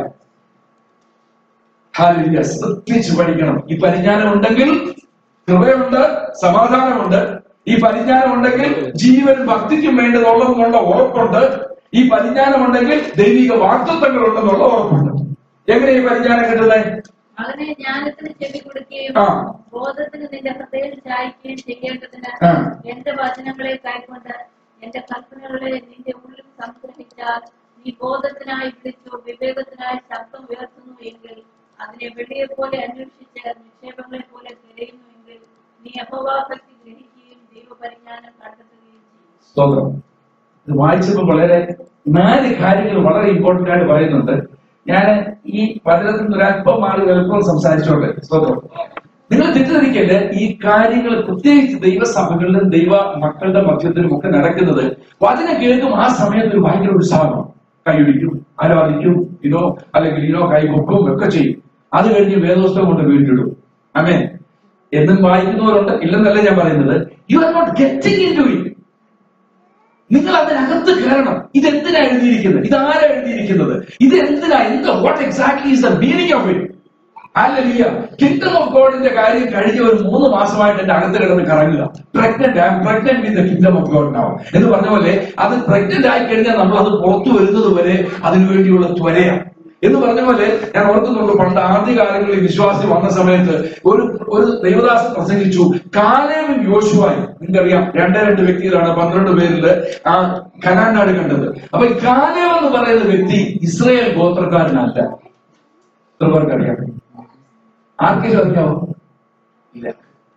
S1: ഹല്ലേലൂയ ശ്രദ്ധിച്ച് പഠിക്കണം ഈ പരിജ്ഞാനം ഉണ്ടെങ്കിൽ കൃപയുണ്ട് സമാധാനമുണ്ട് ഈ പരിജ്ഞാനം ഉണ്ടെങ്കിൽ ജീവൻ ഭക്തിക്കും വേണ്ടതുള്ളതെന്നുള്ള ഉറപ്പുണ്ട് ഈ പരിജ്ഞാനം ഉണ്ടെങ്കിൽ ദൈവിക വാക്തത്വങ്ങൾ ഉണ്ടെന്നുള്ള ഉറപ്പുണ്ട് എങ്ങനെയാ ഈ പരിജ്ഞാനം കിട്ടുന്നത്
S3: മകനെ ജ്ഞാനത്തിന് ചെവി കൊടുക്കുകയും
S1: ആ.
S3: ബോധത്തിന് നിന്റെ ഹൃദയം ചായ്ക്കുകയും ചെയ്യേണ്ടതിന്
S1: ആ.
S3: എന്റെ വചനങ്ങളെ കൈക്കൊണ്ട് എന്റെ കൽപ്പനകളെ നിന്റെ ഉള്ളിൽ സംഗ്രഹിച്ചാൽ നീ ബോധത്തിനായി വിളിച്ചു വിവേകത്തിനായി ശബ്ദം ഉയർത്തുന്നു എങ്കിൽ അതിനെ വെള്ളിയെ പോലെ അന്വേഷിച്ച് നിക്ഷേപങ്ങളെ പോലെ തിരയുന്നു എങ്കിൽ നീ അപവാസക്തി ഗ്രഹിക്കുകയും ദൈവപരിജ്ഞാനം കണ്ടെത്തുകയും ചെയ്യും
S1: സ്തോത്രം ഇത് വായിച്ചപ്പോൾ വളരെ നാല് കാര്യങ്ങൾ വളരെ ഇമ്പോർട്ടന്റ് ആയിട്ട് പറയുന്നുണ്ട് ഞാൻ ഈ വചനത്തിൽ നിന്ന് ഒരല്പം മാറി എളുപ്പം സംസാരിച്ചോട്ടെ സ്തോത്രം നിങ്ങൾ തെറ്റിദ്ധരിക്കല്ലേ ഈ കാര്യങ്ങൾ പ്രത്യേകിച്ച് ദൈവസഭകളിലും ദൈവ മക്കളുടെ മധ്യത്തിലും ഒക്കെ നടക്കുന്നത് വചനം കേൾക്കും ആ സമയത്ത് ഒരു ഭയങ്കര ഉത്സാഹം കൈയൊടിക്കും ആരാധിക്കും ഇനോ അല്ലെങ്കിൽ ഇനോ കൈകൊക്കും ഒക്കെ ചെയ്യും അത് കഴിഞ്ഞ് വേദോസ്തം കൊണ്ട് വീട്ടിടും അമേ എന്നും വായിക്കുന്നവരുണ്ട് ഇല്ലെന്നല്ല ഞാൻ പറയുന്നത് you are not getting into it നിങ്ങൾ അതിനകത്ത് കയറണം ഇത് എന്തിനാ എഴുതിയിരിക്കുന്നത് ഇത് ആരാ എഴുതിയിരിക്കുന്നത് ഇത് എന്തിനാ എന്ത് what exactly is the meaning of it അല്ലല്ല കിങ്ഡം ഓഫ് ഗോഡിന്റെ കാര്യം കഴിഞ്ഞ ഒരു മൂന്ന് മാസമായിട്ട് എന്റെ അകത്ത് കിടന്ന് കറങ്ങുക pregnant I pregnant with the kingdom of God നാവും എന്ന് പറഞ്ഞ പോലെ അത് പ്രഗ്നന്റ് ആയി കഴിഞ്ഞാൽ നമ്മൾ അത് പുറത്തു വരുന്നത് വരെ അതിനുവേണ്ടിയുള്ള ത്വരയാണ് എന്ന് പറഞ്ഞ പോലെ ഞാൻ ഓർക്കുന്നുണ്ട് പണ്ട് ആദ്യ കാലങ്ങളിൽ വിശ്വാസി വന്ന സമയത്ത് ഒരു ഒരു ദൈവദാസൻ പ്രസംഗിച്ചു കാലേവും യോശുവായും നിങ്ങൾക്കറിയാം രണ്ടേ രണ്ട് വ്യക്തികളാണ് പന്ത്രണ്ട് പേരില് ആ ഖനാൻ നാട് കണ്ടത് അപ്പൊ ഈ കാലേവ് എന്ന് പറയുന്ന വ്യക്തി ഇസ്രയേൽ ഗോത്രക്കാരനല്ല എത്ര പേർക്കറിയാം ആർക്കെങ്കിലും അറിയാവോ ഇല്ല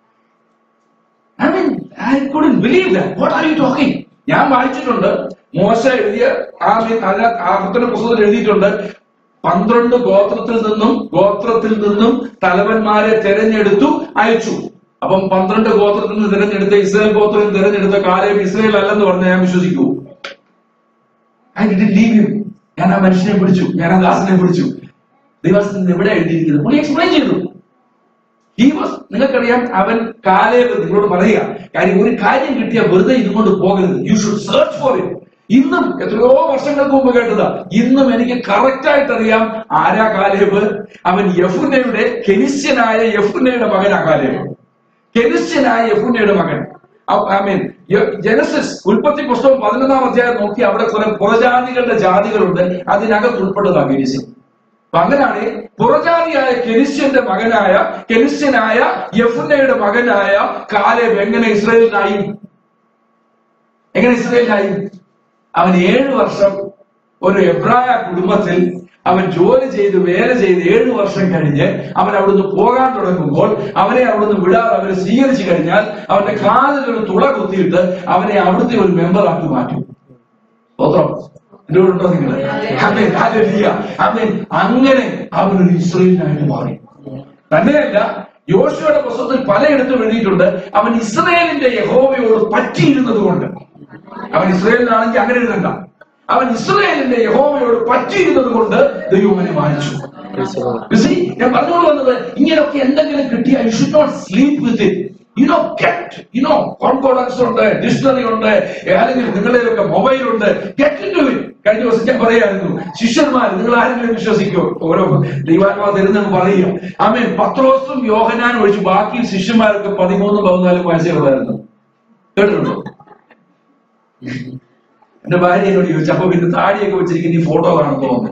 S1: I mean I couldn't believe that what are you talking ഞാൻ വായിച്ചിട്ടുണ്ട് മോശ എഴുതിയ ആ അതിനകത്ത് ആവർത്തന പുസ്തകത്തിൽ എഴുതിയിട്ടുണ്ട് പന്ത്രണ്ട് ഗോത്രത്തിൽ നിന്നും ഗോത്രത്തിൽ നിന്നും തലവന്മാരെ തെരഞ്ഞെടുത്തു അയച്ചു അപ്പം പന്ത്രണ്ട് ഗോത്രത്തിൽ നിന്ന് തിരഞ്ഞെടുത്ത ഇസ്രായേൽ ഗോത്രത്തിൽ തിരഞ്ഞെടുത്ത കാലം ഇസ്രായേൽ അല്ലെന്ന് പറഞ്ഞാൽ ഞാൻ വിശ്വസിക്കൂ ഐ ഡിഡ് ലീവ് യു ഞാൻ ആ മനുഷ്യനെ പിടിച്ചു ഞാൻ ആ ദാസനെ പിടിച്ചു ദൈവസ്ഥ എവിടെ എഴുതിയിരിക്കുന്നത് പുള്ളി എക്സ്പ്ലെയിൻ ചെയ്തു ഹി വാസ് നിങ്ങൾക്കറിയാം അവൻ കാലേവ് നിങ്ങളോട് പറയുക കാര്യം ഒരു കാര്യം കിട്ടിയാൽ വെറുതെ ഇതുകൊണ്ട് പോകരുത് you should search for it ഇന്നും എത്രയോ വർഷങ്ങൾക്ക് മുമ്പ് കേട്ടതാ ഇന്നും എനിക്ക് കറക്റ്റ് ആയിട്ട് അറിയാം ആരാ കാലേബ് അവൻ യഫുനയുടെ കെനിസ്യനായ യഫുനയുടെ മകനാ കാലേബ് കെനിസ്യനായ യഫുനയുടെ മകൻ ഐ മീൻ ജനസിസ് ഉൽപ്പത്തി പുസ്തകം പതിനൊന്നാം അധ്യായം നോക്കി അവിടെ കുറെ പുറജാതികളുടെ ജാതികളുണ്ട് അതിനകത്ത് ഉൾപ്പെട്ടതാണ് ഗിരിശൻ അപ്പൊ അങ്ങനെയാണ് പുറജാതിയായ കെലിസ്യന്റെ മകനായ കെലിസ്യനായ യഫുന്നയുടെ മകനായ കാലേബ് എങ്ങനെ ഇസ്രയേലിനായി എങ്ങനെ ഇസ്രയേലിനായി അവൻ ഏഴു വർഷം ഒരു എബ്രായ കുടുംബത്തിൽ അവൻ ജോലി ചെയ്ത് വേല ചെയ്ത് ഏഴു വർഷം കഴിഞ്ഞ് അവൻ അവിടുന്ന് പോകാൻ തുടങ്ങുമ്പോൾ അവനെ അവിടുന്ന് വിടാതെ അവരെ സ്വീകരിച്ചു കഴിഞ്ഞാൽ അവന്റെ കാലിൽ ഒരു തുള കുത്തിയിട്ട് അവനെ അവിടുത്തെ ഒരു മെമ്പറാക്കി മാറ്റും സ്തോത്രം എന്റെ കൂടെ ഉണ്ടോ നിങ്ങൾ ആമേൻ ഹല്ലേലൂയ ആമേൻ അങ്ങനെ അവൻ ഒരു ഇസ്രയേലിനായിട്ട് മാറി തന്നെയല്ല യോശുവയുടെ പുസ്തകത്തിൽ പലയിടത്തും എഴുതിയിട്ടുണ്ട് അവൻ ഇസ്രയേലിന്റെ യഹോവയോട് പറ്റിയിരുന്നത് കൊണ്ട് അവൻ ഇസ്രയേലിനാണെങ്കിൽ അങ്ങനെ എഴുതണ്ട അവൻ ഇസ്രയേലിന്റെ യഹോവയോട് പറ്റിയിരുന്നത് കൊണ്ട് ദൈവം അവനെ മാനിച്ചു
S2: Praise the Lord.
S1: You see, ഞാൻ പറഞ്ഞുകൊണ്ട് വന്നത് ഇങ്ങനെയൊക്കെ എന്തെങ്കിലും കിട്ടിയാൽ you should not sleep with it you know get you know concordance ഉണ്ട് ഡിക്ഷണറി ഉണ്ട് അല്ലെങ്കിൽ നിങ്ങളുടെയൊക്കെ മൊബൈൽ ഉണ്ട് ഗെറ്റ് ഇൻ ടു ഇറ്റ് കഴിഞ്ഞ ദിവസം ഞാൻ പറയായിരുന്നു ശിഷ്യന്മാർ നിങ്ങൾ ആരെങ്കിലും വിശ്വസിക്കോ ഓരോ ദൈവാത്മാ തരുന്നെന്ന് പറയുക ആമേൻ പത്രോസും യോഹനാനും ഒഴിച്ച് ബാക്കി ശിഷ്യന്മാർക്ക് പതിമൂന്നും പതിനാലും വയസ്സുകളായിരുന്നു കേട്ടിട്ടുണ്ടോ എന്റെ ഭാര്യ എന്നോട് ചോദിച്ചു അപ്പൊ പിന്നെ താടിയൊക്കെ വെച്ചിരിക്കുന്ന ഈ ഫോട്ടോ കാണുമ്പോ തോന്നുന്നു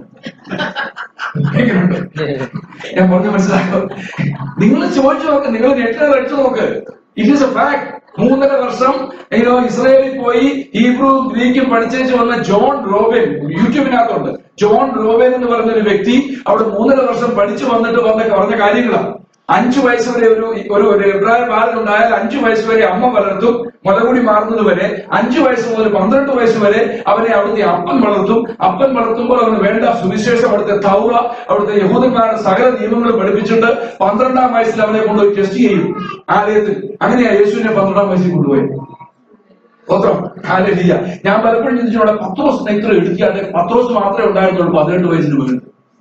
S1: എങ്ങനെയുണ്ട് ഞാൻ പറഞ്ഞു മനസ്സിലാക്കും നിങ്ങൾ ചോദിച്ചു നോക്ക് നിങ്ങൾ നെറ്റിൽ അടിച്ചു നോക്ക് ഇറ്റ് ഈസ് എ ഫാക്ട് മൂന്നര വർഷം അയ്യോ ഇസ്രായേലിൽ പോയി ഹീബ്രു ഗ്രീക്കും പഠിച്ചേച്ച് വന്ന ജോൺ റോബിൻ യൂട്യൂബിനകത്തുണ്ട് ജോൺ റോബിൻ എന്ന് പറഞ്ഞ ഒരു വ്യക്തി അവിടെ മൂന്നര വർഷം പഠിച്ചു വന്നിട്ട് വന്ന പറഞ്ഞ കാര്യങ്ങളാണ് അഞ്ചു വയസ്സ് വരെ ഒരു ഒരു ഒരു എബ്രായ ബാലൻ ഉണ്ടായാൽ അഞ്ചു വയസ്സ് വരെ അമ്മ വളർത്തും മുലകുടി മാറുന്നത് വരെ അഞ്ചു വയസ്സ് മുതൽ പന്ത്രണ്ട് വയസ്സ് വരെ അവനെ അവിടുത്തെ അപ്പൻ വളർത്തും അപ്പൻ വളർത്തുമ്പോൾ അവന് വേണ്ട സുവിശേഷം അവിടുത്തെ തൗറ അവിടുത്തെ യഹൂദന്മാരുടെ സകല നിയമങ്ങൾ പഠിപ്പിച്ചിട്ട് പന്ത്രണ്ടാം വയസ്സിൽ അവനെ കൊണ്ടുപോയി ടെസ്റ്റ് ചെയ്യും ആലയത്തിൽ അങ്ങനെയാ യേശുവിനെ പന്ത്രണ്ടാം വയസ്സിൽ കൊണ്ടുപോയി സ്തോത്രം ഹാലലിയ ഞാൻ പലപ്പോഴും ചിന്തിച്ചു അവിടെ പത്രോസ് ഇത്ര എടുക്കാതെ പത്രോസ് മാത്രമേ ഉണ്ടായിരുന്നുള്ളൂ പതിനെട്ട് വയസ്സിന് മുകളിൽ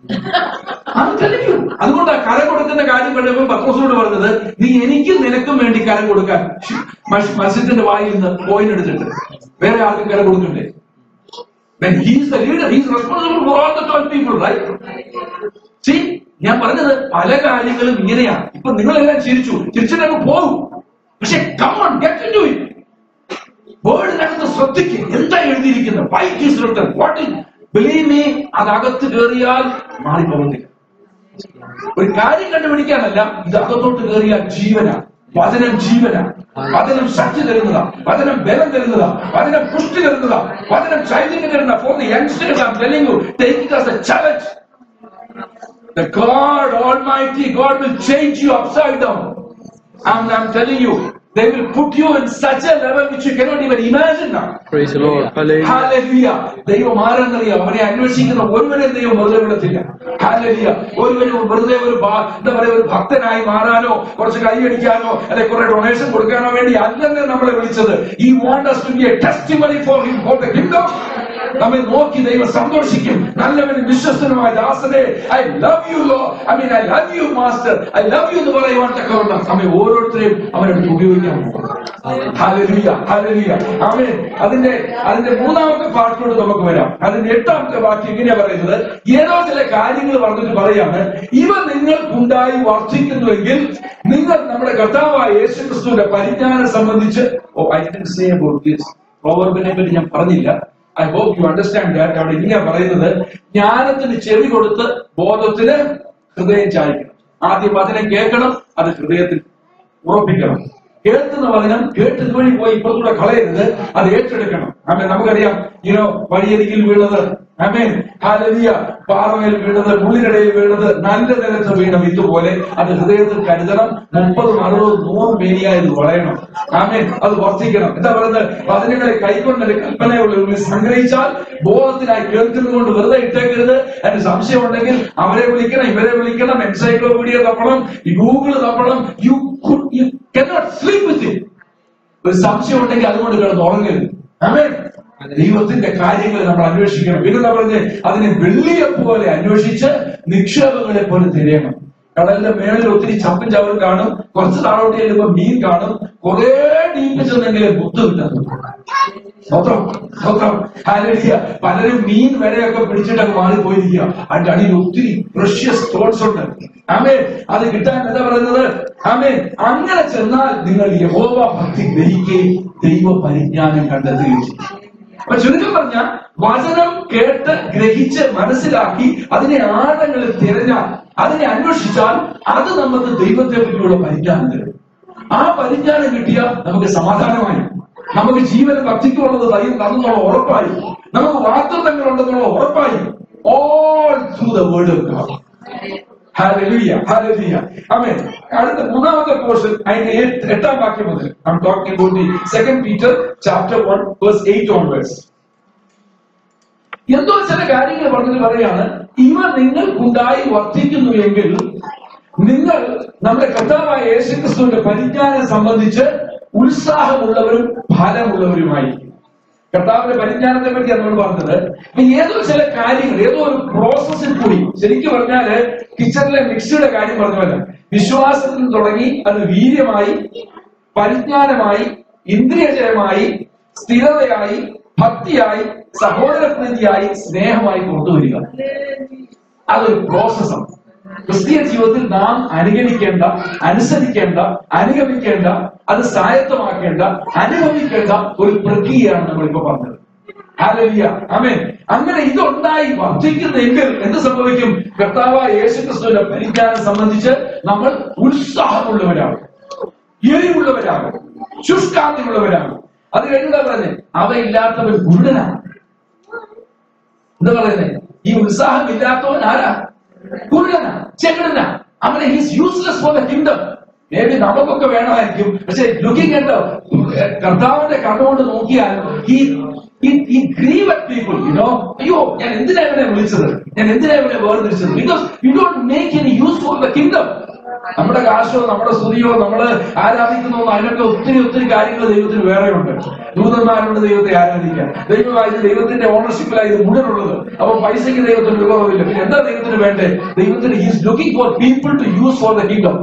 S1: അത് തെളിഞ്ഞു അതുകൊണ്ടാ കരം കൊടുക്കുന്ന കാര്യം കണ്ടപ്പോൾ പത്രോസിനോട് പറഞ്ഞത് നീ എനിക്കും നിനക്കും വേണ്ടി കരം കൊടുക്കാൻ ഷ്- മസ്- മത്സ്യത്തിന്റെ വായിൽ നിന്ന് പോയിന്റ് എടുത്തിട്ട് വേറെ ആർക്കും കരം കൊടുക്കണ്ടേ When he is the leader, he is responsible for all the 12 people, right? See, ഞാൻ പറഞ്ഞത് പല കാര്യങ്ങളും ഇങ്ങനെയാ ഇപ്പൊ നിങ്ങളെല്ലാം ചിരിച്ചു ചിരിച്ചിട്ടങ്ങ് പോകും പക്ഷെ come on get into it വേർഡിനകത്ത് ശ്രദ്ധിക്കും എന്താ എഴുതിയിരിക്കുന്നത് what is written what in believe me അതകത്ത് കയറിയാൽ മാറിപ്പോകത്തില്ല ഒരു കാര്യം കണ്ടുപിടിക്കാനല്ല ഇത് അകത്തോട്ട് കയറിയാൽ ജീവന വചനം ജീവന വചനം ശക്തി തരുന്നതാ വചനം ബലം തരുന്നതാ വചനം പുഷ്ടി തരുന്നതാ വചനം ചൈതന്യം തരുന്ന for the youngsters I telling you take it as a challenge The God Almighty, God will change you upside down. And I'm telling you, they will put you in such a level which you cannot even imagine now.
S2: Praise the Lord. Hallelujah.
S1: ഹാലലിയ ദൈവം ആരെന്നറിയാം അവനെ അന്വേഷിക്കുന്ന ഒരുവനെ ദൈവം വെറുതെ വിടത്തില്ല ഹാലലിയ ഒരുവനും വെറുതെ ഒരു ഭാ- എന്താ പറയുക ഒരു ഭക്തനായി മാറാനോ കുറച്ച് കൈയടിക്കാനോ അല്ലെങ്കിൽ കുറെ ഡൊണേഷൻ കൊടുക്കാനോ വേണ്ടി അല്ലെന്ന് നമ്മളെ വിളിച്ചത് ഈ want us to be a testimony for him for the kingdom നമ്മെ നോക്കി ദൈവം സന്തോഷിക്കും നല്ലവനും വിശ്വസ്തനുമായ ദാസനെ I love you Lord I mean I love you master I love you എന്ന് പറയുവാൻ തക്കവണ്ണം നമ്മെ ഓരോരുത്തരെയും അവനെടുത്ത് ഉപയോഗിക്കാൻ പോകും ഹല്ലേലൂയ ഹല്ലേലൂയ ആമേൻ അതിന്റെ അതിന്റെ മൂന്നാമത്തെ പാർട്ടിയോട് നമുക്ക് വരാം അതിന്റെ എട്ടാമത്തെ വാക്യം ഇങ്ങനെയാ പറയുന്നത് ഏതോ ചില കാര്യങ്ങൾ പറഞ്ഞിട്ട് പറയാണ് ഇവ നിങ്ങൾക്കുണ്ടായി വർദ്ധിക്കുന്നുവെങ്കിൽ നിങ്ങൾ നമ്മുടെ കർത്താവായ യേശു ക്രിസ്തുവിന്റെ പരിജ്ഞാനം സംബന്ധിച്ച് oh I'd say about this പ്രോവർബിനെ പറ്റി ഞാൻ പറഞ്ഞില്ല I hope you understand that അവിടെ ഇങ്ങനെയാ പറയുന്നത് ജ്ഞാനത്തിന് ചെവി കൊടുത്ത് ബോധത്തിന് ഹൃദയം ചായ്ക്കണം ആദ്യം വചനം കേൾക്കണം അത് ഹൃദയത്തിൽ ഉറപ്പിക്കണം കേൾക്കുന്ന വചനം കേട്ട് ഇതുവഴി പോയി ഇപ്പുറത്തൂടെ കളയരുത് അത് ഏറ്റെടുക്കണം ആമേ നമുക്കറിയാം ഇനോ വഴിയരികിൽ വീണത് ആമേൻ ഹാലലിയ പാറമേൽ വീണത് മുള്ളിനിടയിൽ വീണത് നല്ല നിലത്ത് വീണം ഇതുപോലെ അത് ഹൃദയത്തിൽ കരുതണം മുപ്പതും അറുപതും നൂറും മേനിയായത് വളയണം ആമേൻ അത് വർദ്ധിക്കണം എന്താ പറയുന്നത് വചനങ്ങളെ കൈക്കൊണ്ടൊരു കൽപ്പനയുള്ള സംഗ്രഹിച്ചാൽ ബോധത്തിനായി കേൾക്കുന്നതുകൊണ്ട് വെറുതെ ഇട്ടേക്കരുത് അതിന് സംശയം ഉണ്ടെങ്കിൽ അവരെ വിളിക്കണം ഇവരെ വിളിക്കണം എൻസൈക്ലോപീഡിയ തപ്പണം ഗൂഗിൾ തപ്പണം you you cannot sleep with it ഒരു സംശയം ഉണ്ടെങ്കിൽ അതുകൊണ്ട് കിടന്ന് ഉറങ്ങരുത് ആമേൻ ദൈവത്തിന്റെ കാര്യങ്ങൾ നമ്മൾ അന്വേഷിക്കണം പിന്നെ പറഞ്ഞ് അതിനെ വെള്ളിയെ പോലെ അന്വേഷിച്ച് നിക്ഷേപങ്ങളെ പോലെ തിരയണം കടലിന്റെ മേളിൽ ഒത്തിരി ചപ്പും ചവറും കാണും കുറച്ച് താഴോട്ട് ചെല്ലുമ്പോൾ മീൻ കാണും കുറെ ഡീപ്പ് ചെന്നെങ്കിലും ബുദ്ധമില്ലെന്ന് സ്വത്രം സ്വത്രം ഹാലരിയ പലരും മീൻ വരെയൊക്കെ പിടിച്ചിട്ടൊക്കെ മാറിപ്പോയിരിക്കുക അതിന്റെ അടിയിൽ ഒത്തിരി പ്രഷ്യസ് തോട്ട്സ് ഉണ്ട് ആമേ അത് കിട്ടാൻ എന്താ പറയുന്നത് ആമേ അങ്ങനെ ചെന്നാൽ നിങ്ങൾ യഹോവ ഭക്തി ഗ്രഹിക്കുകയും ദൈവ പരിജ്ഞാനം കണ്ടെത്തുകയും ചെയ്യും അപ്പൊ ചുരുക്കം പറഞ്ഞ വചനം കേട്ട് ഗ്രഹിച്ച് മനസ്സിലാക്കി അതിനെ ആഴങ്ങളിൽ തിരഞ്ഞാൽ അതിനെ അന്വേഷിച്ചാൽ അത് നമുക്ക് ദൈവത്തെ പറ്റിയുള്ള പരിജ്ഞാനം തരും ആ പരിജ്ഞാനം കിട്ടിയാൽ നമുക്ക് സമാധാനമായി നമുക്ക് ജീവനും ഭക്തിക്കുള്ളത് ദൈവം തന്നുള്ള ഉറപ്പായി നമുക്ക് വാർത്തങ്ങളുണ്ടെന്നുള്ള ഉറപ്പായി all through the word of God ഹാലലുയ ഹാലലുയ ആമേൻ അടുത്ത മൂന്നാമത്തെ പോർഷൻ അതിന്റെ എട്ട്- എട്ടാം വാക്യം മുതൽ I am talking about the second Peter chapter 1 verse 8 onwards എന്തോ ചില കാര്യങ്ങൾ പറഞ്ഞിട്ട് പറയാണ് ഇവ നിങ്ങൾക്കുണ്ടായി വർദ്ധിക്കുന്നു എങ്കിൽ നിങ്ങൾ നമ്മുടെ കർത്താവായ യേശുക്രിസ്തുവിന്റെ പരിജ്ഞാനം സംബന്ധിച്ച് ഉത്സാഹമുള്ളവരും ഫലമുള്ളവരുമായി കർത്താവിന്റെ പരിജ്ഞാനത്തെ പറ്റിയാണ് നമ്മൾ പറഞ്ഞത് അപ്പൊ ഏതോ ചില കാര്യങ്ങൾ ഏതോ ഒരു പ്രോസസ്സിൽ കൂടി ശരിക്കും പറഞ്ഞാല് കിച്ചണിലെ മിക്സിയുടെ കാര്യം പറഞ്ഞല്ല വിശ്വാസത്തിൽ തുടങ്ങി അത് വീര്യമായി പരിജ്ഞാനമായി ഇന്ദ്രിയജയമായി സ്ഥിരതയായി ഭക്തിയായി സഹോദരപ്രീതിയായി സ്നേഹമായി കൊണ്ടുവരിക അതൊരു പ്രോസസ്സാണ് ക്രിസ്തീയ ജീവിതത്തിൽ നാം അനുഗമിക്കേണ്ട അനുസരിക്കേണ്ട അനുഗമിക്കേണ്ട അത് സ്വായത്തമാക്കേണ്ട അനുഭവിക്കേണ്ട ഒരു പ്രക്രിയയാണ് നമ്മളിപ്പോ പറഞ്ഞത് ഹാലലിയ ആമേൻ അങ്ങനെ ഇതുണ്ടായി വർദ്ധിക്കുന്നെങ്കിൽ എന്ത് സംഭവിക്കും കർത്താവായ യേശുക്രിസ്തുവിന്റെ പരിജ്ഞാനം സംബന്ധിച്ച് നമ്മൾ ഉത്സാഹമുള്ളവരാകും എരിവുള്ളവരാകും ശുഷ്കാന്തിയുള്ളവരാകും അത് കഴിഞ്ഞാ പറഞ്ഞത് അവയില്ലാത്തവൻ കുരുടനാണ് എന്താ പറയുന്നത് ഈ ഉത്സാഹം ഇല്ലാത്തവൻ ആരാ കുരുടനാ ചെകിടനാ അവനെ he's useless for the kingdom maybe നമുക്കൊക്കെ വേണമായിരിക്കും പക്ഷെ ലുക്കിംഗ് അറ്റ് കർത്താവിന്റെ കണ്ണുകൊണ്ട് നോക്കിയാൽ ഈ ഈ ഗ്രീവ് അറ്റ് പീപ്പിൾ യുനോ അയ്യോ ഞാൻ എന്തിനാ ഇവനെ വിളിച്ചത് ഞാൻ എന്തിനാ ഇവനെ വേർതിരിച്ചത് because you don't make any use for the kingdom നമ്മുടെ കാശോ നമ്മുടെ സ്തുതിയോ നമ്മള് ആരാധിക്കുന്നോ അതിനൊക്കെ ഒത്തിരി ഒത്തിരി കാര്യങ്ങൾ ദൈവത്തിന് വേറെയുണ്ട് ദൂതന്മാരുണ്ട് ദൈവത്തെ ആരാധിക്കാൻ ദൈവമായത് ദൈവത്തിന്റെ ഓണർഷിപ്പിലായി ഇത് മുഴുവനുള്ളത് അപ്പൊ പൈസയ്ക്ക് ദൈവത്തിന് വിഭവമില്ല പിന്നെ എന്താ ദൈവത്തിന് വേണ്ടേ ദൈവത്തിന് is looking for people to use for the kingdom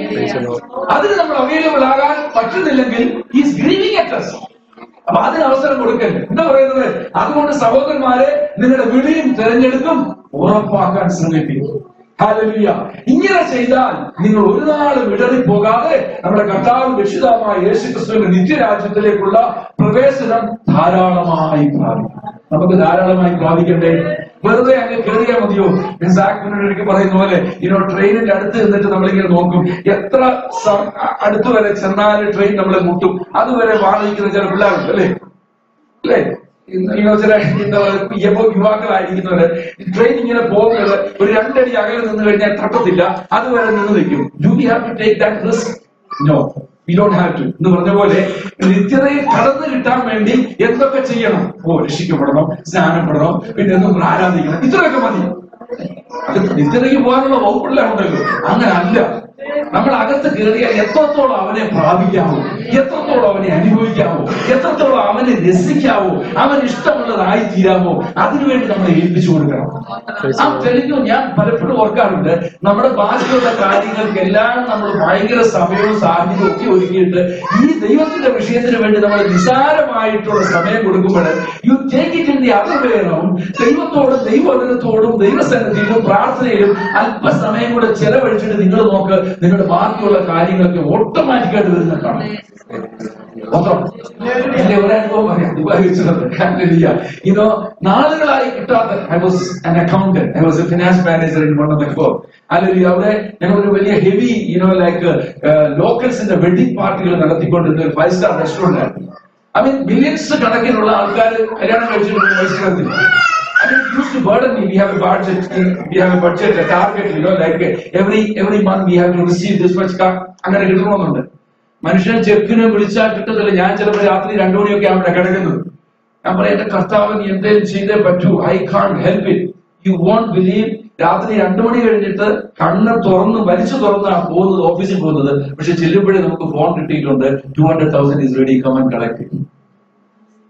S1: അതിന് നമ്മൾ അവൈലബിൾ ആകാൻ പറ്റുന്നില്ലെങ്കിൽ ഈസ് ഗ്രീവിംഗ് അറ്റ് us അപ്പൊ അതിന് അവസരം കൊടുക്കല്ലേ എന്താ പറയുന്നത് അതുകൊണ്ട് സഹോദരന്മാരെ നിങ്ങളുടെ വിളിയും തെരഞ്ഞെടുക്കും ഉറപ്പാക്കാൻ ശ്രമിക്കും ഹാലലുയ ഇങ്ങനെ ചെയ്താൽ നിങ്ങൾ ഒരു നാളും ഇടറിപ്പോകാതെ നമ്മുടെ കർത്താവ് രക്ഷിതാവായ യേശുക്രിസ്തുവിന്റെ നിത്യരാജ്യത്തിലേക്കുള്ള പ്രവേശനം ധാരാളമായി പ്രാപിക്കും നമുക്ക് ധാരാളമായി പ്രാപിക്കണ്ടേ വെറുതെ അങ്ങ് കയറിയാൽ മതിയോ സാക്കിനൊക്കെ പറയുന്ന പോലെ ഇനോ ട്രെയിനിന്റെ അടുത്ത് നിന്നിട്ട് നമ്മളിങ്ങനെ നോക്കും എത്ര സ- അടുത്ത് വരെ ചെന്നാൽ ട്രെയിൻ നമ്മളെ മുട്ടും അതുവരെ വാങ്ങിക്കുന്ന ചില പിള്ളേരുണ്ട് അല്ലേ അല്ലേ ഇന്ന് ഇങ്ങനെ ചില എന്താ പറയുക യുവ യുവാക്കളായിരിക്കുന്നവര് ട്രെയിൻ ഇങ്ങനെ പോകുന്നത് ഒരു രണ്ടടി അകലെ നിന്ന് കഴിഞ്ഞാൽ തട്ടത്തില്ല അതുവരെ നിന്ന് നിൽക്കും do we have to take that risk no we don't have to എന്ന് പറഞ്ഞ പോലെ നിത്യതയെ കടന്നു കിട്ടാൻ വേണ്ടി എന്തൊക്കെ ചെയ്യണം ഓ രക്ഷിക്കപ്പെടണം സ്നാനപ്പെടണം പിന്നെ എന്തെങ്കിലും ആരാധിക്കണം ഇത്രയൊക്കെ മതി അത് നിത്യതയ്ക്ക് പോകാനുള്ള വകുപ്പെല്ലാം ഉണ്ടല്ലോ അങ്ങനെ അല്ല നമ്മൾ അകത്ത് കയറിയാൽ എത്രത്തോളം അവനെ പ്രാപിക്കാവോ എത്രത്തോളം അവനെ അനുഭവിക്കാവോ എത്രത്തോളം അവനെ രസിക്കാവോ അവൻ ഇഷ്ടമുള്ളതായി തീരാമോ അതിനുവേണ്ടി നമ്മൾ ഏൽപ്പിച്ചു കൊടുക്കണം ആ തെളിഞ്ഞു ഞാൻ പലപ്പോഴും ഓർക്കാറുണ്ട് നമ്മുടെ ബാക്കിയുള്ള കാര്യങ്ങൾക്കെല്ലാം നമ്മൾ ഭയങ്കര സമയവും സാധ്യതയും ഒക്കെ ഒരുക്കിയിട്ട് ഈ ദൈവത്തിന്റെ വിഷയത്തിന് വേണ്ടി നമ്മൾ നിസാരമായിട്ടുള്ള സമയം കൊടുക്കുമ്പോൾ you take it in the other വേണം ദൈവത്തോടും ദൈവവചനത്തോടും ദൈവസന്നിധിയിലും പ്രാർത്ഥനയിലും അല്പസമയം കൂടെ ചെലവഴിച്ചിട്ട് നിങ്ങൾ നോക്ക് നിങ്ങളുടെ ബാക്കിയുള്ള കാര്യങ്ങളൊക്കെ ഓട്ടോമാറ്റിക്കായിട്ട് വരുന്നതാണ് മാത്രം എന്റെ ഒരു അനുഭവം പറയാം ദുബായ് വെച്ചത് ഇനോ നാളുകളായി കിട്ടാത്ത I was an accountant I was a finance manager in one of the four അല്ലെങ്കിൽ അവിടെ ഞങ്ങൾ ഒരു വലിയ ഹെവി യുനോ ലൈക്ക് ലോക്കൽസിന്റെ വെഡിങ് പാർട്ടികൾ നടത്തിക്കൊണ്ടിരുന്ന ഒരു ഫൈവ് സ്റ്റാർ റെസ്റ്റോറന്റ് ആയിരുന്നു ഐ മീൻ മില്യൺസ് കണക്കിനുള്ള ആൾക്കാർ കല്യാണം കഴിച്ചിട്ടുണ്ട് റെസ്റ്റോറന്റിൽ I mean, it used to burden me. We have a budget. We have a budget, a target. You know, like uh, every every month we have to receive this much. car. അങ്ങനെ കിട്ടണമെന്നുണ്ട് മനുഷ്യൻ ചെക്കിന് വിളിച്ചാൽ കിട്ടത്തില്ല ഞാൻ ചിലപ്പോൾ രാത്രി രണ്ടു മണിയൊക്കെ അവിടെ കിടക്കുന്നത് ഞാൻ പറയാം എന്റെ കർത്താവ് നീ എന്തേലും ചെയ്തേ പറ്റൂ I can't help it you want believe രാത്രി രണ്ടു മണി കഴിഞ്ഞിട്ട് കണ്ണ് തുറന്ന് വലിച്ചു തുറന്നാണ് പോകുന്നത് ഓഫീസിൽ പോകുന്നത് പക്ഷെ ചെല്ലുമ്പോഴേ നമുക്ക് ഫോൺ കിട്ടിയിട്ടുണ്ട് two hundred thousand is ready come and collect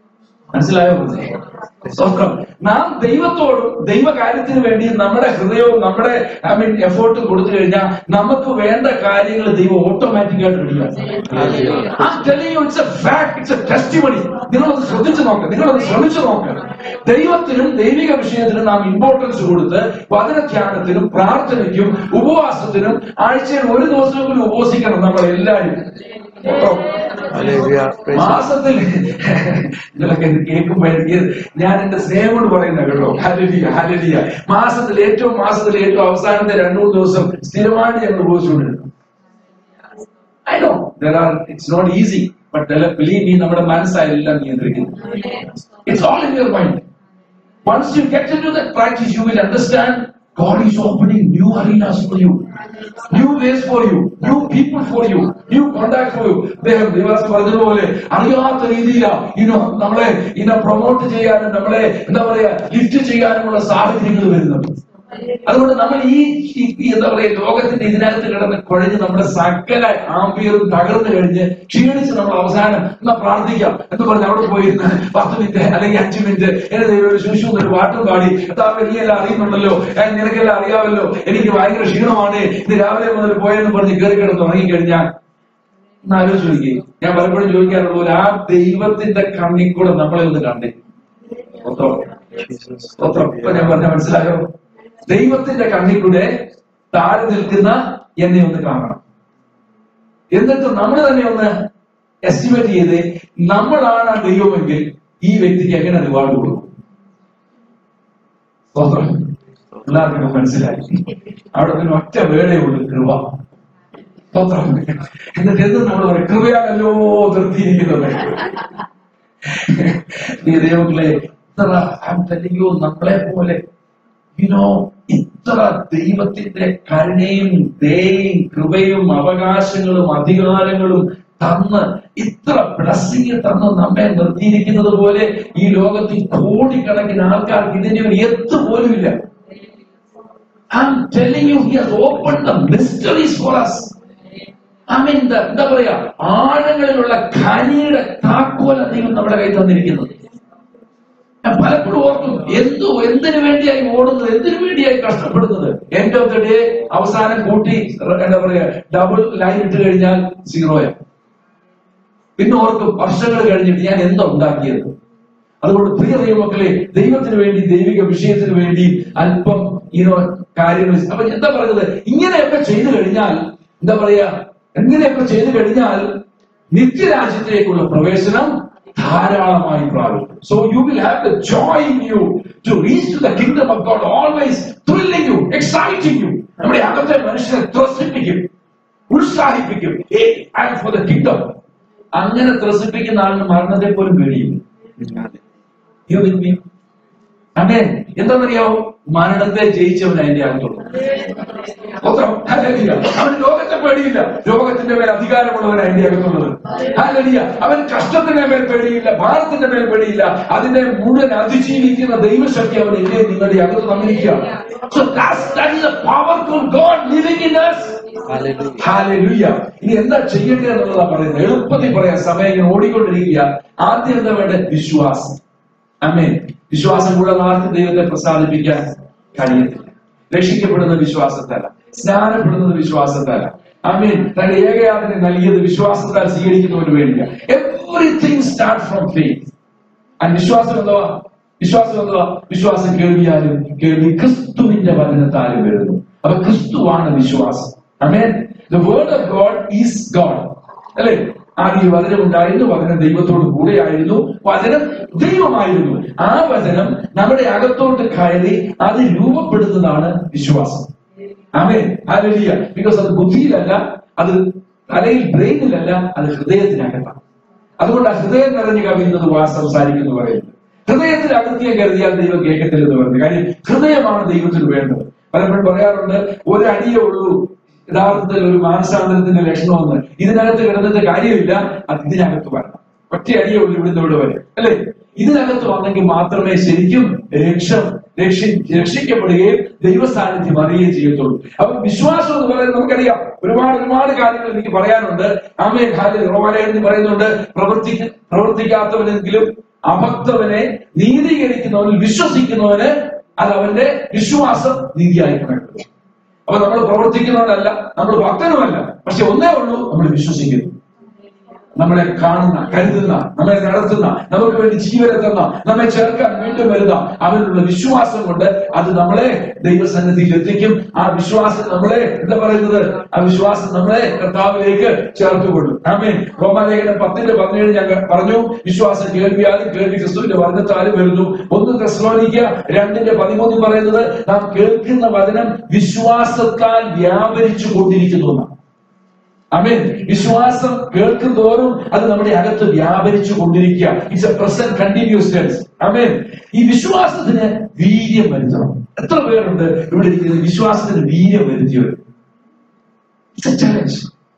S1: മനസ്സിലായോ മോനെ? സ്തോത്രം നാം ദൈവത്തോടും ദൈവകാര്യത്തിന് വേണ്ടി നമ്മുടെ ഹൃദയവും നമ്മുടെ ഐ മീൻ എഫേർട്ടും കൊടുത്തു കഴിഞ്ഞാൽ നമുക്ക് വേണ്ട കാര്യങ്ങൾ ദൈവം ഓട്ടോമാറ്റിക് ആയിട്ട് റെഡിയാക്കും I'm telling you, it's a fact, it's a testimony. നിങ്ങളത് ശ്രദ്ധിച്ചു നോക്കുക നിങ്ങളത് ശ്രമിച്ചു നോക്കുക ദൈവത്തിനും ദൈവിക വിഷയത്തിനും നാം ഇമ്പോർട്ടൻസ് കൊടുത്ത് വചനധ്യാനത്തിനും പ്രാർത്ഥനയ്ക്കും ഉപവാസത്തിനും ആഴ്ചയിൽ ഒരു ദിവസമെങ്കിലും ഉപവസിക്കണം നമ്മൾ എല്ലാവരും കേട്ടോ?
S2: Hallelujah. Praise the Lord.
S1: മാസത്തിൽ നിങ്ങളൊക്കെ ഇത് കേൾക്കുമ്പോ എനിക്ക് ഞാൻ എന്റെ സ്നേഹം കൊണ്ട് പറയുന്ന കേട്ടോ ഹലലിയ ഹലലിയ മാസത്തിൽ ഏറ്റവും മാസത്തിൽ ഏറ്റവും അവസാനത്തെ രണ്ടു മൂന്ന് ദിവസം സ്ഥിരമായിട്ട് ഞങ്ങൾ ഉപയോഗിച്ചുകൊണ്ടിരുന്നു I know there are it's not easy but believe me നമ്മുടെ മനസ്സായെല്ലാം നിയന്ത്രിക്കുന്നു it's all in your mind Once you get into that practice, you will understand God is opening new arenas for you, new ways for you, new people for you, new contact for you. അദ്ദേഹം ദിവസം പറഞ്ഞതുപോലെ അറിയാത്ത രീതിയിലാ ഇനോ നമ്മളെ ഇനെ promote ചെയ്യാനും നമ്മളെ എന്താ പറയാ ലിഫ്റ്റ് ചെയ്യാനുമുള്ള സാഹചര്യങ്ങൾ വരുന്നത് അതുകൊണ്ട് നമ്മൾ ഈ ഈ- ഈ എന്താ പറയാ ലോകത്തിന്റെ ഇതിനകത്ത് കിടന്ന് കുഴഞ്ഞ് നമ്മുടെ സകല ആംബിയറും തകർന്നു കഴിഞ്ഞ് ക്ഷീണിച്ച് നമ്മൾ അവസാനം എന്നാ പ്രാർത്ഥിക്കാം എന്ന് പറഞ്ഞ് അവിടെ പോയിരുന്ന് പത്ത് മിനിറ്റ് അല്ലെങ്കിൽ അഞ്ചു മിനിറ്റ് എന്റെ ദൈവം ശുശു ഒരു പാട്ടും പാടി താവ് നീ എല്ലാം അറിയുന്നുണ്ടല്ലോ ഏ, നിനക്കെല്ലാം അറിയാമല്ലോ എനിക്ക് ഭയങ്കര ക്ഷീണമാണ് ഇത് രാവിലെ മുതൽ പോയെന്ന് പറഞ്ഞ് കയറി കിടന്ന് ഉറങ്ങിക്കഴിഞ്ഞാൽ ഒന്ന് ആലോചിച്ച് നോക്കി ഞാൻ പലപ്പോഴും ചോദിക്കാറുള്ള ആ ദൈവത്തിന്റെ കണ്ണിൽ കൂടെ നമ്മളെ ഒന്ന് കണ്ടേ സ്തോത്രം.
S2: Jesus.
S1: സ്തോത്രം. ഇപ്പൊ ഞാൻ പറഞ്ഞ മനസ്സിലായോ ദൈവത്തിന്റെ കണ്ണിൽ കൂടെ താഴെ നിൽക്കുന്ന എന്നെ ഒന്ന് കാണണം എന്നിട്ട് നമ്മൾ തന്നെ ഒന്ന് എസ്റ്റിമേറ്റ് ചെയ്ത് നമ്മളാണ് ആ ദൈവമെങ്കിൽ ഈ വ്യക്തിക്ക് എങ്ങനെ റിവാർഡ് കൊടുക്കും സ്തോത്രം എല്ലാവർക്കും മനസ്സിലായി അവിടെ പിന്നെ ഒറ്റ വേളയേ ഉള്ളൂ കൃപ സ്തോത്രം എന്നിട്ട് എന്ത് നമ്മൾ പറയും കൃപയാണല്ലോ നിർത്തിയിരിക്കുന്നത് ഈ ദൈവങ്ങളെ ഇത്ര I'm telling you, നമ്മളെ പോലെ യുനോ ഇത്ര ദൈവത്തിന്റെ കരുണയും ദയയും കൃപയും അവകാശങ്ങളും അധികാരങ്ങളും തന്ന് ഇത്ര ബ്ലസ്സിംഗ് തന്ന് നമ്മെ നിർത്തിയിരിക്കുന്നത് പോലെ ഈ ലോകത്തിൽ കോടിക്കണക്കിന് ആൾക്കാർക്ക് ഇതിന്റെ ഒരു എത്ത് പോലുമില്ല I'm telling you, he has opened the mysteries for us. I mean, the- എന്താ പറയാ ആഴങ്ങളിലുള്ള ഖനിയുടെ താക്കോല ദൈവം നമ്മുടെ കയ്യിൽ തന്നിരിക്കുന്നത് ഞാൻ പലപ്പോഴും ഓർക്കും എന്തു എന്തിനു വേണ്ടിയായി ഓടുന്നത് എന്തിനു വേണ്ടിയായി കഷ്ടപ്പെടുന്നത് എൻഡ് ഓഫ് ദ ഡേ അവസാനം കൂട്ടി എന്താ പറയാ ഡബിൾ ലൈൻ ഇട്ട് കഴിഞ്ഞാൽ സീറോയാ പിന്നെ ഓർക്കും വർഷങ്ങൾ കഴിഞ്ഞിട്ട് ഞാൻ എന്താ ഉണ്ടാക്കിയത് അതുകൊണ്ട് പ്രിയ ദൈവമക്കളെ ദൈവത്തിന് വേണ്ടി ദൈവിക വിഷയത്തിന് വേണ്ടി അല്പം ഇനോ കാര്യങ്ങൾ അപ്പൊ എന്താ പറയുന്നത് ഇങ്ങനെയൊക്കെ ചെയ്തു കഴിഞ്ഞാൽ എന്താ പറയാ ഇങ്ങനെയൊക്കെ ചെയ്തു കഴിഞ്ഞാൽ നിത്യരാജ്യത്തേക്കുള്ള പ്രവേശനം ധാരാളമായി പ്രാപിക്കും so you will have the joy in you to reach to the kingdom of God always thrilling you exciting you നമ്മുടെ അകത്തെ മനുഷ്യനെ ത്രസിപ്പിക്കും ഉത്സാഹിപ്പിക്കും ഫോർ ദ കിങ്ഡം അങ്ങനെ ത്രസിപ്പിക്കുന്ന ആളിന് മരണത്തെ പോലും പേടിയില്ല You with me? അമേൻ എന്താണെന്നറിയാവോ മരണത്തെ ജയിച്ചവൻ അതിന്റെ അകത്തുള്ളൂ സ്തോത്രം. ഹല്ലേലൂയ. അവൻ ലോകത്തെ പേടിയില്ല ലോകത്തിന്റെ മേൽ അധികാരമുള്ളവൻ അതിന്റെ അകത്തുള്ളത് ഹല്ലേലൂയ. അവൻ കഷ്ടത്തിന്റെ മേൽ പേടിയില്ല ഭാരത്തിന്റെ മേൽ പേടിയില്ല അതിനെ മുഴുവൻ അതിജീവിക്കുന്ന ദൈവശക്തി അവൻ എന്റെ നിങ്ങളുടെ അകത്ത് തന്നിരിക്കുകയാണ് So that's, that is a powerful God living in us.
S2: Hallelujah.
S1: ഹാലലുയ്യ ഇനി എന്താ ചെയ്യേണ്ടത് എന്നുള്ളതാ പറയുന്നത് എളുപ്പത്തിൽ പറയാം സമയം ഇങ്ങനെ ഓടിക്കൊണ്ടിരിക്കുക ആദ്യം എന്താ വേണ്ടത് വിശ്വാസം അമ്മേ വിശ്വാസം കൂടാതെ ആർക്കും ദൈവത്തെ പ്രസാദിപ്പിക്കാൻ കഴിയത്തില്ല രക്ഷിക്കപ്പെടുന്ന വിശ്വാസത്തല്ല സ്നാനപ്പെടുന്നത് വിശ്വാസത്തല്ല അമീൻ തന്റെ ഏകയാതിനെ നൽകിയത് വിശ്വാസത്താൽ സ്വീകരിക്കുന്നവന് വേണ്ടിയ എവറിങ് സ്റ്റാർട്ട് ഫ്രം ഫെയ്ത്ത് ആ വിശ്വാസം എന്തുവാ വിശ്വാസം എന്തുവാ വിശ്വാസം കേൾവിയാലും കേൾവി ക്രിസ്തുവിന്റെ വചനത്താലും വരുന്നു അപ്പൊ ക്രിസ്തുവാണ് വിശ്വാസം amen the word of God is God അല്ലേ ആദ്യ വചനം ഉണ്ടായിരുന്നു വചനം ദൈവത്തോട് കൂടെയായിരുന്നു വചനം ദൈവമായിരുന്നു ആ വചനം നമ്മുടെ അകത്തോട്ട് കയറി അത് രൂപപ്പെടുന്നതാണ് വിശ്വാസം ആമേ ഹാലലിയ ബിക്കോസ് അത് ബുദ്ധിയിലല്ല അത് തലയിൽ ബ്രെയിനിലല്ല അത് ഹൃദയത്തിനകത്താണ് അതുകൊണ്ട് ആ ഹൃദയം നിറഞ്ഞു കവിയുന്നത് വാ സംസാരിക്കുന്നു പറയുന്നത് ഹൃദയത്തിൽ അകൃത്യം കരുതിയാൽ ദൈവം കേൾക്കത്തില്ലെന്ന് പറഞ്ഞു കാര്യം ഹൃദയമാണ് ദൈവത്തിന് വേണ്ടത് പലപ്പോഴും പറയാറുണ്ട് ഒരു അടിയേ ഉള്ളൂ യഥാർത്ഥത്തിൽ ഒരു മാനസാന്തരത്തിന്റെ ലക്ഷണമെന്ന് ഇതിനകത്ത് കിടന്നിട്ട് കാര്യമില്ല അത് ഇതിനകത്ത് വരണം ഒറ്റ അടിയേ ഉള്ളൂ ഇവിടുന്ന് ഇവിടെ വരെ അല്ലേ ഇതിനകത്ത് വന്നെങ്കിൽ മാത്രമേ ശരിക്കും രക്ഷ രക്ഷി രക്ഷിക്കപ്പെടുകയും ദൈവസാന്നിധ്യം അറിയുകയും ചെയ്യത്തുള്ളൂ അപ്പൊ വിശ്വാസം എന്ന് പറയുന്നത് നമുക്കറിയാം ഒരുപാട് ഒരുപാട് കാര്യങ്ങൾ എനിക്ക് പറയാനുണ്ട് ആമേ ഖാലി റോമാലയത്തിൽ പറയുന്നുണ്ട് പ്രവർത്തിക്ക പ്രവർത്തിക്കാത്തവനെങ്കിലും അഭക്തവനെ നീതീകരിക്കുന്നവനിൽ വിശ്വസിക്കുന്നവന് അത് അവന്റെ വിശ്വാസം നീതിയായി കണക്കും അപ്പൊ നമ്മൾ പ്രവർത്തിക്കുന്നവരല്ല നമ്മൾ ഭക്തനുമല്ല പക്ഷെ ഒന്നേ ഉള്ളൂ നമ്മൾ വിശ്വസിക്കുന്നു നമ്മളെ കാണുന്ന കരുതുന്ന നമ്മളെ നടത്തുന്ന നമുക്ക് വേണ്ടി ജീവനെ തന്ന നമ്മെ ചേർക്കാൻ വീണ്ടും വരുന്ന അവനുള്ള വിശ്വാസം കൊണ്ട് അത് നമ്മളെ ദൈവസന്നിധിയിൽ എത്തിക്കും ആ വിശ്വാസം നമ്മളെ എന്താ പറയുന്നത് ആ വിശ്വാസം നമ്മളെ കർത്താവിലേക്ക് ചേർത്തുകൊള്ളും ആമേൻ റോമാലേഖനം പത്തിന്റെ പതിനേഴ് ഞാൻ പറഞ്ഞു വിശ്വാസം കേൾവിയാലും കേൾവി ക്രിസ്തുവിന്റെ വർഗത്താലും വരുന്നു ഒന്ന് തെസ്ലോനിക്ക രണ്ടിന്റെ പതിമൂന്നിൽ പറയുന്നത് നാം കേൾക്കുന്ന വചനം വിശ്വാസത്താൽ വ്യാപരിച്ചു കൊണ്ടിരിക്കുന്നു എന്നാണ് അമീൻ വിശ്വാസം കേൾക്കും തോറും അത് നമ്മുടെ അകത്ത് വ്യാപരിച്ചു കൊണ്ടിരിക്കുക it's a present continuous tense അമീൻ ഈ വിശ്വാസത്തിന് വീര്യം വരുത്തണം എത്ര പേരുണ്ട് ഇവിടെ ഇരിക്കുന്നത് വിശ്വാസത്തിന് വീര്യം വരുത്തിയവർ it's a challenge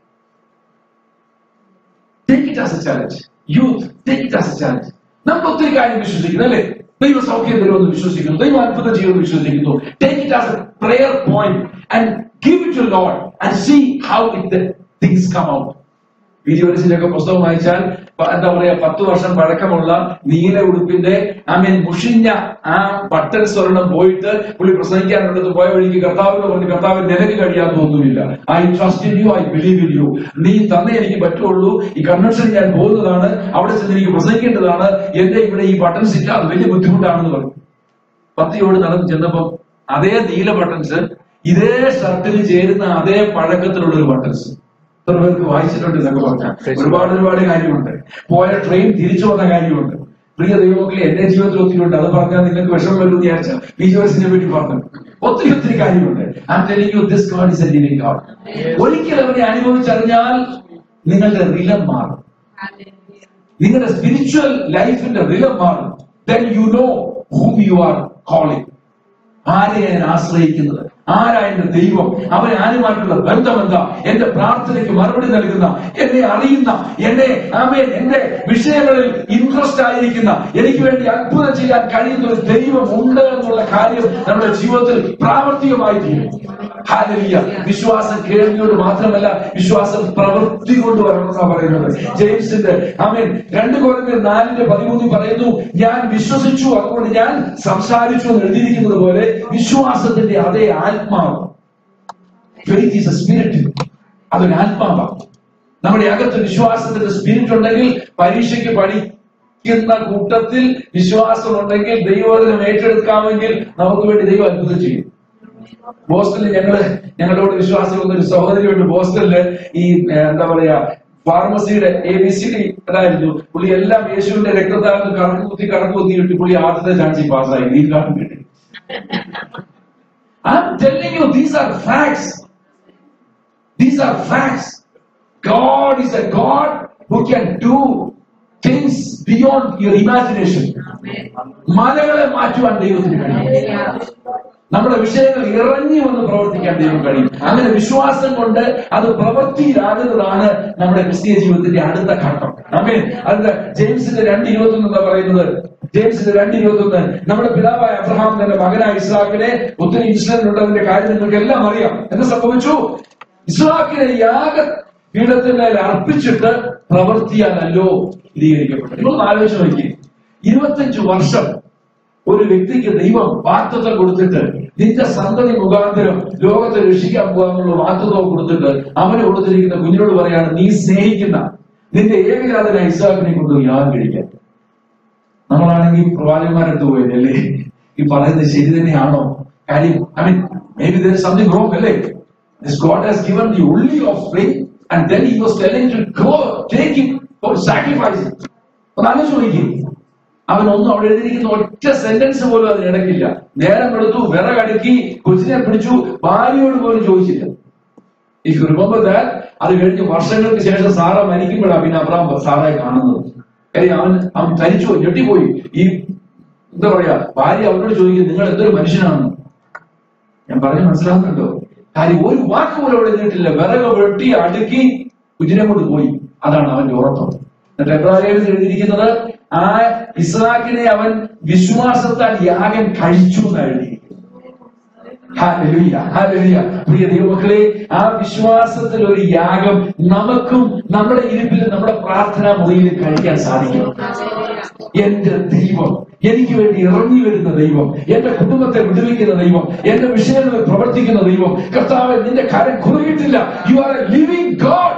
S1: take it as a challenge youth take it as a challenge നമുക്ക് ഒത്തിരി കാര്യം വിശ്വസിക്കുന്നു അല്ലേ ദൈവ സൗഖ്യം തരുമെന്ന് വിശ്വസിക്കുന്നു ദൈവം അത്ഭുതം ചെയ്യുമെന്ന് വിശ്വസിക്കുന്നു take it as a prayer point and give it to Lord and see how it things come out വീഡിയോസിന്റെ ഒക്കെ പുസ്തകം വായിച്ചാൽ പ- എന്താ പറയാ പത്ത് വർഷം പഴക്കമുള്ള നീല ഉടുപ്പിന്റെ ഐ മീൻ മുഷിഞ്ഞ ആ ബട്ടൺ സ്വർണം പോയിട്ട് പുള്ളി പ്രസംഗിക്കാനുള്ളത് പോയ വഴിക്ക് കർത്താവിന് പറഞ്ഞു കർത്താവ് നിനക്ക് കഴിയാൻ തോന്നുന്നില്ല I trust in you I believe in you നീ തന്നെ എനിക്ക് പറ്റുള്ളൂ ഈ കൺവെൻഷൻ ഞാൻ പോകുന്നതാണ് അവിടെ ചെന്ന് എനിക്ക് പ്രസംഗിക്കേണ്ടതാണ് എന്റെ ഇവിടെ ഈ ബട്ടൺസ് ഇല്ല അത് വലിയ ബുദ്ധിമുട്ടാണെന്ന് പറഞ്ഞു പത്തിയോട് നടന്ന് ചെന്നപ്പം അതേ നീല ബട്ടൺസ് ഇതേ ഷർട്ടിന് ചേരുന്ന അതേ പഴക്കത്തിലുള്ള ഒരു ബട്ടൺസ് എത്ര പേർക്ക് വായിച്ചിട്ടുണ്ട് എന്നൊക്കെ പറഞ്ഞാൽ ഒരുപാട് ഒരുപാട് കാര്യമുണ്ട് പോയ ട്രെയിൻ തിരിച്ചു വന്ന കാര്യമുണ്ട് പ്രിയ ദൈവമക്കളെ എന്റെ ജീവിതത്തിൽ ഒത്തിരി ഉണ്ട് അത് പറഞ്ഞാൽ നിങ്ങൾക്ക് വിഷമം വരും എന്ന് വിചാരിച്ച വിജുവൽസിനെ പറ്റി പറഞ്ഞു ഒത്തിരി ഒത്തിരി കാര്യമുണ്ട് I telling you this God is a living God ഒരിക്കൽ അവനെ അനുഭവിച്ചറിഞ്ഞാൽ നിങ്ങളുടെ റിലം മാറും നിങ്ങളുടെ സ്പിരിച്വൽ ലൈഫിന്റെ റിലം മാറും then you know whom you are calling ആരെ ഞാൻ ആശ്രയിക്കുന്നത് ആരാ എന്റെ ദൈവം അവൻ ആരുമായിട്ടുള്ള ബന്ധം എന്താ എന്റെ പ്രാർത്ഥനയ്ക്ക് മറുപടി നൽകുന്ന എന്നെ അറിയുന്ന എന്നെ ആമേൻ എന്റെ വിഷയങ്ങളിൽ ഇൻട്രസ്റ്റ് ആയിരിക്കുന്ന എനിക്ക് വേണ്ടി അത്ഭുതം ചെയ്യാൻ കഴിയുന്ന ഒരു ദൈവം ഉണ്ട് എന്നുള്ള കാര്യം നമ്മുടെ ജീവിതത്തിൽ പ്രാവർത്തികമായി തീരും ഹാലലിയ വിശ്വാസം കേൾവിയോട് മാത്രമല്ല വിശ്വാസം പ്രവൃത്തി കൊണ്ട് വരണമെന്നാണ് പറയുന്നത് ജെയിംസിന്റെ ആമേൻ രണ്ട് കോലത്തിൽ നാലിന്റെ പതിമൂന്നിൽ പറയുന്നു ഞാൻ വിശ്വസിച്ചു അതുകൊണ്ട് ഞാൻ സംസാരിച്ചു എന്ന് എഴുതിയിരിക്കുന്നത് പോലെ വിശ്വാസത്തിന്റെ അതേ ആത്മാവ് ഫെയ്ത്ത് ഈസ് എ സ്പിരിറ്റ് അതൊരു ആത്മാവാണ് നമ്മുടെ അകത്ത് വിശ്വാസത്തിന്റെ സ്പിരിറ്റ് ഉണ്ടെങ്കിൽ പരീക്ഷയ്ക്ക് പഠിക്കുന്ന കൂട്ടത്തിൽ വിശ്വാസം ഉണ്ടെങ്കിൽ ദൈവവചനം ഏറ്റെടുക്കാമെങ്കിൽ നമുക്ക് വേണ്ടി ദൈവം അത്ഭുതം ചെയ്യും ബോസ്റ്റണിൽ ഞങ്ങള് ഞങ്ങളോട് വിശ്വാസമുള്ള ഒരു സഹോദരിയുണ്ട് ബോസ്റ്റണില് ഈ ഏഹ്, എന്താ പറയാ ഫാർമസിയുടെ എ ബി സി ഡി അതായിരുന്നു പുള്ളി എല്ലാം യേശുവിന്റെ രക്തത്താൽ കണക്ക് കുത്തി കണക്ക് കുത്തി കിട്ടി പുള്ളി ആദ്യത്തെ ചാൻസിൽ പാസ്സായി ഈ കാലം കിട്ടി I'm telling you, these are facts. These are facts. God is a God who can do things beyond your imagination. മലകളെ മാറ്റുവാൻ ദൈവത്തിന് കഴിയും നമ്മുടെ വിഷയങ്ങൾ ഇറങ്ങി വന്ന് പ്രവർത്തിക്കാൻ ദൈവം കഴിയും അങ്ങനെ വിശ്വാസം കൊണ്ട് അത് പ്രവൃത്തിയിലാകുന്നതാണ് നമ്മുടെ ക്രിസ്തീയ ജീവിതത്തിന്റെ അടുത്ത ഘട്ടം അമേ അതിന്റെ ജെയിംസിന്റെ രണ്ട് ഇരുപത്തൊന്ന് എന്താ പറയുന്നത് ജെയിംസിന്റെ രണ്ട് ഇരുപത്തൊന്ന് നമ്മുടെ പിതാവായ അബ്രഹാം തന്റെ മകനായ ഇസ്ലാമിനെ ഒത്തിരി ഇൻസിഡന്റ് ഉള്ളതിന്റെ കാര്യം നിങ്ങൾക്ക് എല്ലാം അറിയാം എന്ത് സംഭവിച്ചു ഇസ്ലാമിനെ യാഗ പീഠത്തിന്മേൽ അർപ്പിച്ചിട്ട് പ്രവർത്തിയാലല്ലോ സ്ഥിരീകരിക്കപ്പെട്ടു നിങ്ങൾ ആലോചിച്ച് നോക്കി ഇരുപത്തഞ്ച് വർഷം ഒരു വ്യക്തിക്ക് ദൈവം വാക്തത്വം കൊടുത്തിട്ട് നിന്റെ സന്തതി മുഖാന്തരം ലോകത്തെ രക്ഷിക്കാൻ പോകാനുള്ള വാക്തത്വം കൊടുത്തിട്ട് അവന് കൊടുത്തിരിക്കുന്ന കുഞ്ഞിനോട് പറയാണ് നീ സ്നേഹിക്കുന്ന നിന്റെ ഏകജാതനായ ഇസ്ലാമിനെ കൊണ്ട് യാഗം കഴിക്കാൻ നമ്മളാണെങ്കിൽ പ്രവാചകന്മാരെടുത്ത് പോയത് അല്ലേ ഈ പറയുന്നത് ശരി തന്നെയാണോ കാര്യം I mean maybe there something wrong അല്ലേ This God has given the only offspring and then he was telling to go take it for sacrificing. ഒന്ന് ആലോചിച്ച് നോക്കി അവൻ ഒന്നും അവിടെ എഴുതിയിരിക്കുന്ന ഒറ്റ സെന്റൻസ് പോലും അതിനിടക്കില്ല നേരം എടുത്തു വിറകടുക്കി കൊച്ചിനെ പിടിച്ചു ഭാര്യയോട് പോലും ചോദിച്ചില്ല ഇഫ് യു റിമെമ്പർ ദാറ്റ് അത് കഴിഞ്ഞ് വർഷങ്ങൾക്ക് ശേഷം സാറ മരിക്കുമ്പോഴാണ് പിന്നെ അബ്രാം സാറയെ കാണുന്നത് കാര്യം അവൻ അവൻ തരിച്ചു പോയി, ഞെട്ടിപ്പോയി ഈ എന്താ പറയാ ഭാര്യ അവനോട് ചോദിക്കും നിങ്ങൾ എന്തൊരു മനുഷ്യനാണ് ഞാൻ പറഞ്ഞു മനസ്സിലാകുന്നുണ്ടോ കാര്യം ഒരു വാക്ക് പോലും അവിടെ നിന്നിട്ടില്ല വിറക് വെട്ടി അടുക്കി കുഞ്ഞിനെ കൊണ്ട് പോയി അതാണ് അവന്റെ ഉറപ്പ് എന്നിട്ട് എബ്രാഹിം എഴുതിയിരിക്കുന്നത് ആ ഇസ്ഹാക്കിനെ അവൻ വിശ്വാസത്താൽ യാഗം കഴിച്ചു എന്നാണ് എഴുതിയിരിക്കുന്നത് ഹല്ലേലൂയ, ഹല്ലേലൂയ. പ്രിയ ദൈവമക്കളെ ആ വിശ്വാസത്തിൽ ഒരു യാഗം നമുക്കും നമ്മുടെ ഇരിപ്പിൽ നമ്മുടെ പ്രാർത്ഥനാ മുറിയിൽ കഴിക്കാൻ സാധിക്കും എന്റെ ദൈവം എനിക്ക് വേണ്ടി ഇറങ്ങി വരുന്ന ദൈവം എന്റെ കുടുംബത്തെ വിടുവിക്കുന്ന ദൈവം എന്റെ വിഷയങ്ങളിൽ പ്രവർത്തിക്കുന്ന ദൈവം കർത്താവ് നിന്റെ കാര്യം കുറുകിയിട്ടില്ല you are a living God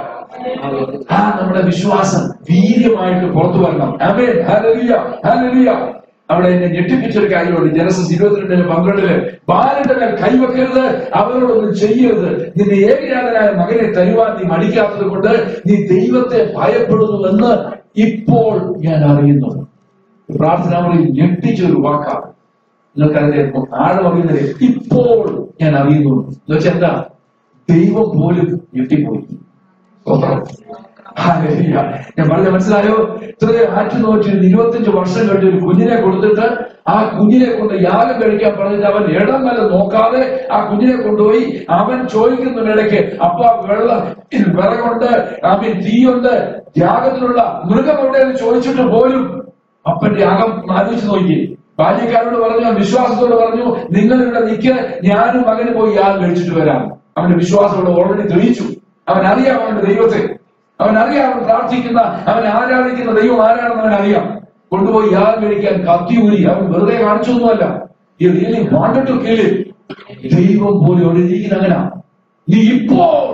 S1: ആ നമ്മുടെ വിശ്വാസം വീര്യമായിട്ട് പുറത്തു വരണം ആമേൻ ഹല്ലേലൂയ ഹല്ലേലൂയ അവിടെ എന്നെ ഞെട്ടിപ്പിച്ച ഒരു കാര്യമുണ്ട് ജനസസ് ഇരുപത്തിരണ്ടിന് പന്ത്രണ്ടില് ബാലന്റെ മേൽ കൈവെക്കരുത് അവരോടൊന്നും ചെയ്യരുത് നിന്റെ ഏകജാതനായ മകനെ തരുവാൻ നീ മടിക്കാത്തത് കൊണ്ട് നീ ദൈവത്തെ ഭയപ്പെടുന്നുവെന്ന് ഇപ്പോൾ ഞാൻ അറിയുന്നു പ്രാർത്ഥനാമുറിയിൽ ഞെട്ടിച്ച ഒരു വാക്കാണ് നിങ്ങൾക്ക് അതിന്റെ ആഴം അറിയുന്നത് ഇപ്പോൾ ഞാൻ അറിയുന്നു എന്ന് വെച്ചാൽ എന്താ ദൈവം പോലും ഞെട്ടിപ്പോയി സ്തോത്രം. ഹല്ലേലൂയ. ഞാൻ പറഞ്ഞ മനസ്സിലായോ ഇത്ര ആറ്റു നോറ്റിരുന്ന് ഇരുപത്തിയഞ്ച് വർഷം കഴിഞ്ഞ് ഒരു കുഞ്ഞിനെ കൊടുത്തിട്ട് ആ കുഞ്ഞിനെ കൊണ്ട് യാഗം കഴിക്കാൻ പറഞ്ഞിട്ട് അവൻ ഇടം വരെ നോക്കാതെ ആ കുഞ്ഞിനെ കൊണ്ടുപോയി അവൻ ചോദിക്കുന്നതിനിടയ്ക്ക് അപ്പ വെള്ളം വിറകുണ്ട് അവൻ തീയുണ്ട് യാഗത്തിലുള്ള മൃഗം എവിടെയെന്ന് ചോദിച്ചിട്ട് പോലും അപ്പന്റെ യാഗം ആലോചിച്ച് നോക്കി ബാല്യക്കാരോട് പറഞ്ഞു അവൻ വിശ്വാസത്തോട് പറഞ്ഞു നിങ്ങൾ ഇവിടെ നിൽക്ക് ഞാനും മകന് പോയി യാഗം കഴിച്ചിട്ട് വരാം അവന്റെ വിശ്വാസം ഇവിടെ ഓൾറെഡി തെളിയിച്ചു അവൻ അറിയാം അവന്റെ ദൈവത്തെ അവൻ അറിയാം അവൻ പ്രാർത്ഥിക്കുന്ന അവൻ ആരാധിക്കുന്ന ദൈവം ആരാണെന്ന് അവൻ അറിയാം കൊണ്ടുപോയി യാഗം കഴിക്കാൻ കത്തിയൂരി അവൻ വെറുതെ കാണിച്ചൊന്നുമല്ല ഈ really wanted to kill him. ദൈവം പോലും അവിടെ ഇരിക്കുന്ന അങ്ങനെ നീ ഇപ്പോൾ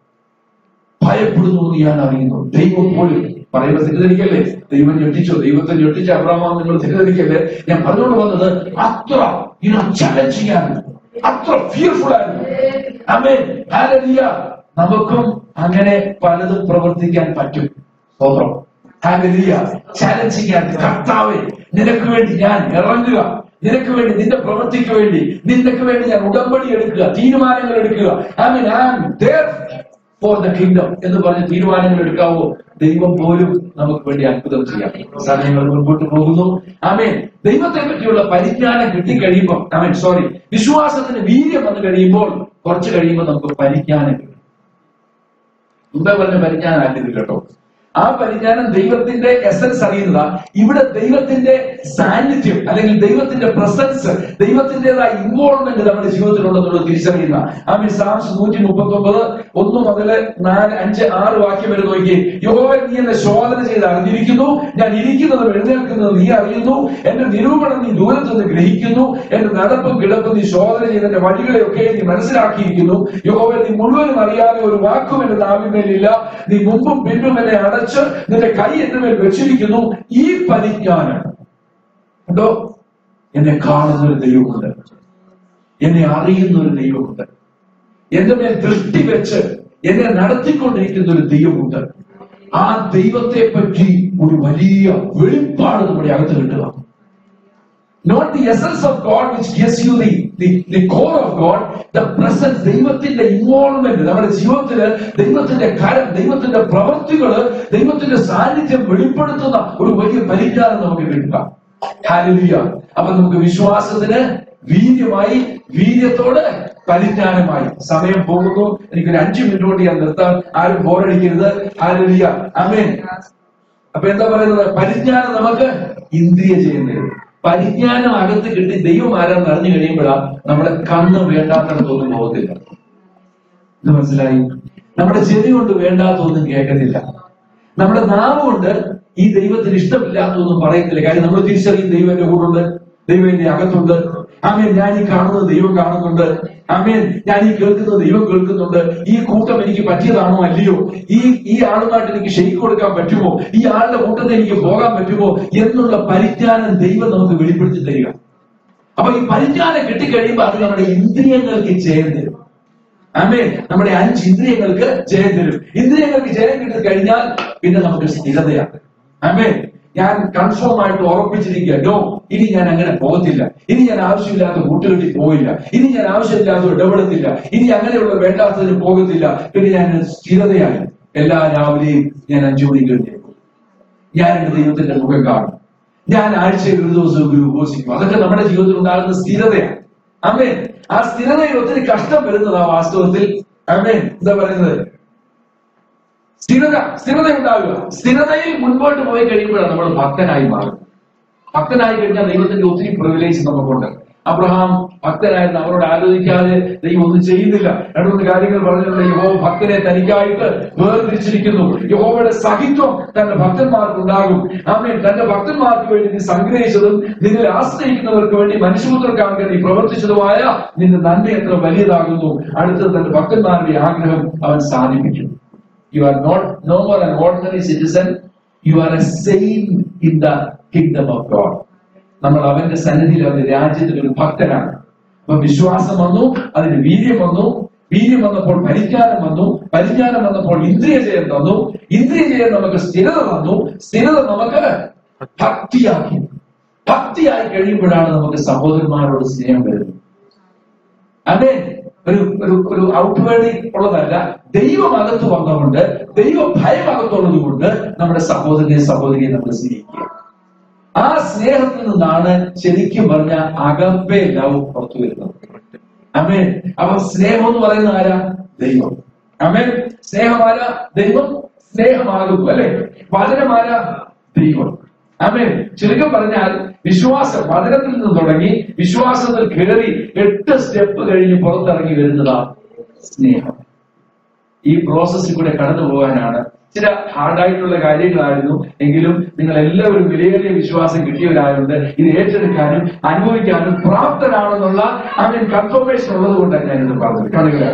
S1: ഭയപ്പെടുന്നു എന്ന് ഞാൻ അറിയുന്നു ദൈവം പോലും പറയുമ്പോൾ തെറ്റിദ്ധരിക്കല്ലേ ദൈവം ഞെട്ടിച്ചോ ദൈവത്തെ ഞെട്ടിച്ച അബ്രാമാം നിങ്ങൾ തെറ്റിദ്ധരിക്കല്ലേ ഞാൻ പറഞ്ഞുകൊണ്ട് വന്നത് അത്ര ഇനോ ചലഞ്ച് ചെയ്യാൻ അത്ര ഫിയർഫുൾ ആയിരുന്നു അമേ ഹാലലിയ നമുക്കും അങ്ങനെ പലതും പ്രവർത്തിക്കാൻ പറ്റും സ്തോത്രം ഹാലലിയ ചലഞ്ച് ചെയ്യാൻ കർത്താവെ നിനക്ക് വേണ്ടി ഞാൻ ഇറങ്ങുക നിനക്ക് വേണ്ടി നിന്റെ പ്രവൃത്തിക്ക് വേണ്ടി നിനക്ക് വേണ്ടി ഞാൻ ഉടമ്പടി എടുക്കുക തീരുമാനങ്ങൾ എടുക്കുക I mean I am for the kingdom എന്ന് പറഞ്ഞ് തീരുമാനങ്ങൾ എടുക്കാവോ ദൈവം പോലും നമുക്ക് വേണ്ടി അത്ഭുതം ചെയ്യാം സമയങ്ങൾ മുൻപോട്ട് പോകുന്നു ആമേൻ ദൈവത്തെ പറ്റിയുള്ള പരിജ്ഞാനം കിട്ടിക്കഴിയുമ്പോൾ ആമേൻ സോറി വിശ്വാസത്തിന് വീര്യം വന്നു കഴിയുമ്പോൾ കുറച്ച് കഴിയുമ്പോൾ നമുക്ക് പരിജ്ഞാനം കിട്ടും മുമ്പേ പറഞ്ഞ പരിജ്ഞാനം ആക്കിയത് കേട്ടോ ആ പരിജ്ഞാനം ദൈവത്തിന്റെ എസൻസ് അറിയുന്നതാ ഇവിടെ ദൈവത്തിന്റെ സാന്നിധ്യം അല്ലെങ്കിൽ ദൈവത്തിന്റെ പ്രസൻസ് ദൈവത്തിന്റേതായ ഇൻവോൾവ്മെന്റ് നമ്മുടെ ജീവിതത്തിലുണ്ടെന്നുള്ളത് തിരിച്ചറിയുന്ന ആ മീൻ സാംസ് നൂറ്റി മുപ്പത്തി ഒമ്പത് ഒന്ന് മുതൽ നാല് അഞ്ച് ആറ് വാക്യം വരെ നോക്കി യഹോവ നീ എന്നെ ശോധന ചെയ്ത് അറിഞ്ഞിരിക്കുന്നു ഞാൻ ഇരിക്കുന്നതും എഴുന്നേൽക്കുന്നത് നീ അറിയുന്നു എന്റെ നിരൂപണം നീ ദൂരത്ത് നിന്ന് ഗ്രഹിക്കുന്നു എന്റെ നടപ്പും കിടപ്പും നീ ശോധന ചെയ്ത് എന്റെ വഴികളെയൊക്കെ നീ മനസ്സിലാക്കിയിരിക്കുന്നു യഹോവ നീ മുഴുവനും അറിയാതെ ഒരു വാക്കും എന്റെ നാവിന്മേലില്ല നീ മുമ്പും പിന്നും എന്നെ അടച്ച് നിന്റെ കൈ എന്റെ മേൽ വെച്ചിരിക്കുന്നു ഈ പരിജ്ഞാനം ഉണ്ടോ എന്നെ കാണുന്ന ഒരു ദൈവമുണ്ട് എന്നെ അറിയുന്ന ഒരു ദൈവമുണ്ട് എന്റെ മേൽ ദൃഷ്ടി വെച്ച് എന്നെ നടത്തിക്കൊണ്ടിരിക്കുന്ന ഒരു ദൈവമുണ്ട് ആ ദൈവത്തെ പറ്റി ഒരു വലിയ വെളിപ്പാട് നമ്മുടെ അകത്ത് കിട്ടുക not the essence of God which gives you the the the core of God the present ദൈവത്തിന്റെ ഇൻവോൾവ്മെന്റ് നമ്മുടെ ജീവിതത്തില് ദൈവത്തിന്റെ കരം ദൈവത്തിന്റെ പ്രവൃത്തികള് ദൈവത്തിന്റെ സാന്നിധ്യം വെളിപ്പെടുത്തുന്ന ഒരു വലിയ പരിജ്ഞാനം നമുക്ക് കിട്ടുക ഹാലലിയ അപ്പൊ നമുക്ക് വിശ്വാസത്തിന് വീര്യമായി വീര്യത്തോട് പരിജ്ഞാനമായി സമയം പോകുന്നു എനിക്കൊരു അഞ്ചു മിനിറ്റ് കൊണ്ട് ഞാൻ നിർത്താൻ ആരും ബോറടിക്കരുത് ഹാലലിയ അമേൻ അപ്പൊ എന്താ പറയുന്നത് പരിജ്ഞാനം നമുക്ക് ഇന്ദ്രിയ ചെയ്യുന്നത് പരിജ്ഞാനം അകത്ത് കിട്ടി ദൈവം ആരാന്ന് അറിഞ്ഞു കഴിയുമ്പോഴാണ് നമ്മുടെ കണ്ണ് വേണ്ടാത്തടത്തൊന്നും പോകത്തില്ല ഇത് മനസ്സിലായി നമ്മുടെ ചെവി കൊണ്ട് വേണ്ടാത്തൊന്നും കേൾക്കത്തില്ല നമ്മുടെ നാവ് കൊണ്ട് ഈ ദൈവത്തിന് ഇഷ്ടമില്ലാത്തൊന്നും പറയത്തില്ല കാര്യം നമ്മൾ തിരിച്ചറിയും ദൈവം എന്റെ കൂടുണ്ട് ദൈവം എന്റെ അകത്തുണ്ട് ആമേൻ ഞാൻ ഈ കാണുന്നത് ദൈവം കാണുന്നുണ്ട് ആമേൻ ഞാൻ ഈ കേൾക്കുന്നത് ദൈവം കേൾക്കുന്നുണ്ട് ഈ കൂട്ടം എനിക്ക് പറ്റിയതാണോ അല്ലയോ ഈ ഈ ആളുമായിട്ട് എനിക്ക് ഷെയ്ക്ക് കൊടുക്കാൻ പറ്റുമോ ഈ ആളുടെ കൂട്ടത്തിൽ എനിക്ക് പോകാൻ പറ്റുമോ എന്നുള്ള പരിജ്ഞാനം ദൈവം നമുക്ക് വെളിപ്പെടുത്തി തരിക അപ്പൊ ഈ പരിജ്ഞാനം കിട്ടിക്കഴിയുമ്പോൾ അത് നമ്മുടെ ഇന്ദ്രിയങ്ങൾക്ക് ജയം തരും ആമേ നമ്മുടെ അഞ്ച് ഇന്ദ്രിയങ്ങൾക്ക് ജയം തരും ഇന്ദ്രിയങ്ങൾക്ക് ജയം കിട്ടി കഴിഞ്ഞാൽ പിന്നെ നമുക്ക് സ്ഥിരതയാണ് ആമേ ഞാൻ കൺഫേം ആയിട്ട് ഉറപ്പിച്ചിരിക്കുക നോ ഇനി ഞാൻ അങ്ങനെ പോകത്തില്ല ഇനി ഞാൻ ആവശ്യമില്ലാത്ത കൂട്ടുകെട്ടിൽ പോയില്ല ഇനി ഞാൻ ആവശ്യമില്ലാത്ത ഇടപെടത്തില്ല ഇനി അങ്ങനെയുള്ള വേണ്ടാത്തതിന് പോകത്തില്ല പിന്നെ ഞാൻ സ്ഥിരതയായി എല്ലാ രാവിലെയും ഞാൻ അഞ്ചു മണിക്ക് എഴുന്നേൽക്കും ഞാൻ എന്റെ ദൈവത്തിന്റെ മുഖം കാണും ഞാൻ ആഴ്ചയിൽ ഒരു ദിവസം ഒരു ഉപവസിക്കും അതൊക്കെ നമ്മുടെ ജീവിതത്തിൽ ഉണ്ടാകുന്ന സ്ഥിരതയാണ് അമ്മേ ആ സ്ഥിരതയിൽ ഒത്തിരി കഷ്ടം വരുന്നതാ വാസ്തവത്തിൽ അമ്മേ എന്താ പറയുന്നത് സ്ഥിരത സ്ഥിരത ഉണ്ടാകുക സ്ഥിരതയിൽ മുൻപോട്ട് പോയി കഴിയുമ്പോഴാണ് നമ്മൾ ഭക്തനായി മാറുന്നത് ഭക്തനായി കഴിഞ്ഞാൽ ദൈവത്തിന്റെ ഒത്തിരി പ്രിവിലേജ് നമുക്കുണ്ട് അബ്രഹാം ഭക്തനായിരുന്നു അവരോട് ആലോചിക്കാതെ ദൈവം ഒന്നും ചെയ്യുന്നില്ല രണ്ട് മൂന്ന് കാര്യങ്ങൾ പറഞ്ഞിട്ടുണ്ട് യഹോവ ഭക്തനെ തനിക്കായിട്ട് വേർതിരിച്ചിരിക്കുന്നു യഹോവയുടെ സഹിത്വം തന്റെ ഭക്തന്മാർക്ക് ഉണ്ടാകും ആമേൻ തന്റെ ഭക്തന്മാർക്ക് വേണ്ടി നീ സംഗ്രഹിച്ചതും നിന്നിൽ ആശ്രയിക്കുന്നവർക്ക് വേണ്ടി മനുഷ്യപുത്രക്കാർക്ക് നീ പ്രവർത്തിച്ചതുമായ നിന്റെ നന്മ എത്ര വലിയതാകുന്നു അടുത്തത് തന്റെ ഭക്തന്മാരുടെ ആഗ്രഹം അവൻ സാധിപ്പിക്കും you are not no more an ordinary citizen you are a same in the kingdom of God നമ്മൾ അവന്റെ സന്നിധിയിൽ അവന്റെ രാജ്യത്തിൽ ഒരു ഭക്തനാണ് അപ്പൊ വിശ്വാസം വന്നു അതിന് വീര്യം വന്നു വീര്യം വന്നപ്പോൾ പരിജ്ഞാനം വന്നു പരിജ്ഞാനം വന്നപ്പോൾ ഇന്ദ്രിയ ജയം തന്നു ഇന്ദ്രിയ ജയം നമുക്ക് സ്ഥിരത തന്നു സ്ഥിരത നമുക്ക് ഭക്തിയാക്കി ഭക്തിയായി കഴിയുമ്പോഴാണ് നമുക്ക് സഹോദരന്മാരോട് സ്നേഹം വരുന്നത് അതെ ഒരു ഒരു ഒരു ഔട്ട്വേർഡിൽ ഉള്ളതല്ല ദൈവം അകത്ത് വന്നതുകൊണ്ട് ദൈവ ഭയം അകത്തുള്ളത് കൊണ്ട് നമ്മുടെ സഹോദരനെ സഹോദരിയെ നമ്മൾ സ്നേഹിക്കുക ആ സ്നേഹത്തിൽ നിന്നാണ് ശരിക്കും പറഞ്ഞ അകമ്പെ ലവ് പുറത്തു വരുന്നത് അമേൻ അപ്പൊ സ്നേഹം എന്ന് പറയുന്ന ആരാ ദൈവം അമേൻ സ്നേഹമാര ദൈവം സ്നേഹമാകുന്നു അല്ലെ വചനമാര ദൈവം അമേൻ ചുരുക്കം പറഞ്ഞാൽ വിശ്വാസം വചനത്തിൽ നിന്ന് തുടങ്ങി വിശ്വാസത്തിൽ കയറി എട്ട് സ്റ്റെപ്പ് കഴിഞ്ഞ് പുറത്തിറങ്ങി വരുന്നതാ സ്നേഹം ഈ പ്രോസസ്സിൽ കൂടെ കടന്നു പോകാനാണ് ചില ഹാർഡായിട്ടുള്ള കാര്യങ്ങളായിരുന്നു എങ്കിലും നിങ്ങൾ എല്ലാവരും വിലയേറിയ വിശ്വാസം കിട്ടിയവരായതുകൊണ്ട് ഇത് ഏറ്റെടുക്കാനും അനുഭവിക്കാനും പ്രാപ്തരാണെന്നുള്ള അങ്ങനെ കൺഫർമേഷൻ ഉള്ളത് കൊണ്ടാണ് ഞാൻ ഇത് പറഞ്ഞത്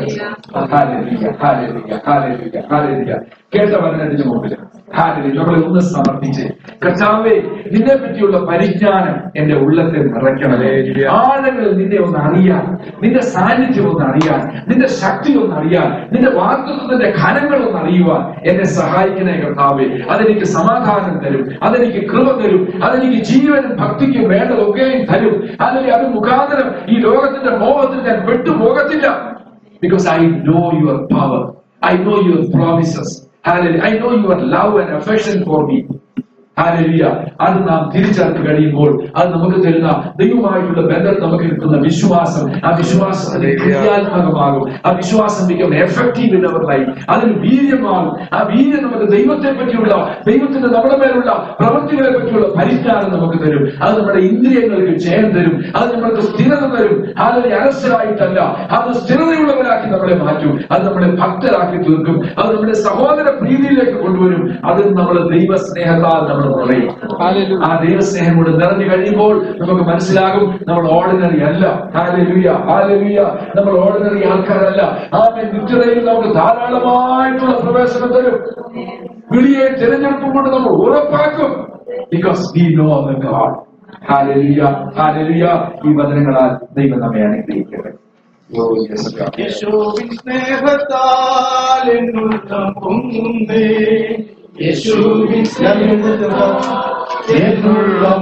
S1: കണുക കേട്ട വചനത്തിന്റെ മുമ്പിൽ ഹാലലി നമ്മളെ ഒന്ന് സമർപ്പിച്ച് കർത്താവേ നിന്നെ പറ്റിയുള്ള പരിജ്ഞാനം എന്റെ ഉള്ളത്തെ നിറയ്ക്കണമേ ആഴങ്ങളിൽ നിന്നെ ഒന്ന് അറിയാൻ നിന്റെ സാന്നിധ്യം ഒന്ന് അറിയാൻ നിന്റെ ശക്തി ഒന്ന് അറിയാൻ നിന്റെ വാക്തത്വത്തിന്റെ ഘനങ്ങൾ ഒന്ന് അറിയുവാൻ എന്നെ സഹായിക്കണേ കർത്താവേ അതെനിക്ക് സമാധാനം തരും അതെനിക്ക് കൃപ തരും അതെനിക്ക് ജീവനും ഭക്തിക്കും വേണ്ടതൊക്കെയും തരും അല്ലെങ്കിൽ അത് മുഖാന്തരം ഈ ലോകത്തിന്റെ മോഹത്തിൽ ഞാൻ പെട്ടുപോകത്തില്ല because I know your power I know your promises Hallelujah. I know your love and affection for me. ഹാലലിയ അത് നാം തിരിച്ചറിഞ്ഞു കഴിയുമ്പോൾ അത് നമുക്ക് തരുന്ന ദൈവമായിട്ടുള്ള ബന്ധം നമുക്ക് കിട്ടുന്ന വിശ്വാസം ആ വിശ്വാസം അതിന് ക്രിയാത്മകമാകും ആ വിശ്വാസം become effective in our life അതിന് വീര്യമാകും ആ വീര്യം നമുക്ക് ദൈവത്തെ പറ്റിയുള്ള ദൈവത്തിന്റെ നമ്മുടെ മേലുള്ള പ്രവൃത്തികളെ പറ്റിയുള്ള പരിജ്ഞാനം നമുക്ക് തരും അത് നമ്മുടെ ഇന്ദ്രിയങ്ങൾക്ക് ജയം തരും അത് നമ്മൾക്ക് സ്ഥിരത തരും അതിന് അലസരായിട്ടല്ല അത് സ്ഥിരതയുള്ളവരാക്കി നമ്മളെ മാറ്റും അത് നമ്മളെ ഭക്തരാക്കി തീർക്കും അത് നമ്മുടെ സഹോദര പ്രീതിയിലേക്ക് കൊണ്ടുവരും അത് നമ്മൾ ദൈവസ്നേഹത്താൽ നമ്മൾ നിറയും ആ ദൈവസ്നേഹം കൊണ്ട് നിറഞ്ഞു കഴിയുമ്പോൾ നമുക്ക് മനസ്സിലാകും നമ്മൾ ഓർഡിനറി അല്ല ഹാലലുയ ഹാലലുയ നമ്മൾ ഓർഡിനറി ആൾക്കാരല്ല ആ നിത്യതയിൽ നമുക്ക് ധാരാളമായിട്ടുള്ള പ്രവേശനം തരും വിളിയെ തിരഞ്ഞെടുപ്പും കൊണ്ട് നമ്മൾ ഉറപ്പാക്കും because we know the God hallelujah hallelujah ഈ വചനങ്ങളാൽ ദൈവം നമ്മെ അനുഗ്രഹിക്കട്ടെ Glory to God.
S4: യേശുവിൻ സ്നേഹത്താൽ എന്നുള്ളം പൊങ്ങുന്നേ യേശുവിൻ സ്നേഹത്താൽ എന്നുള്ളം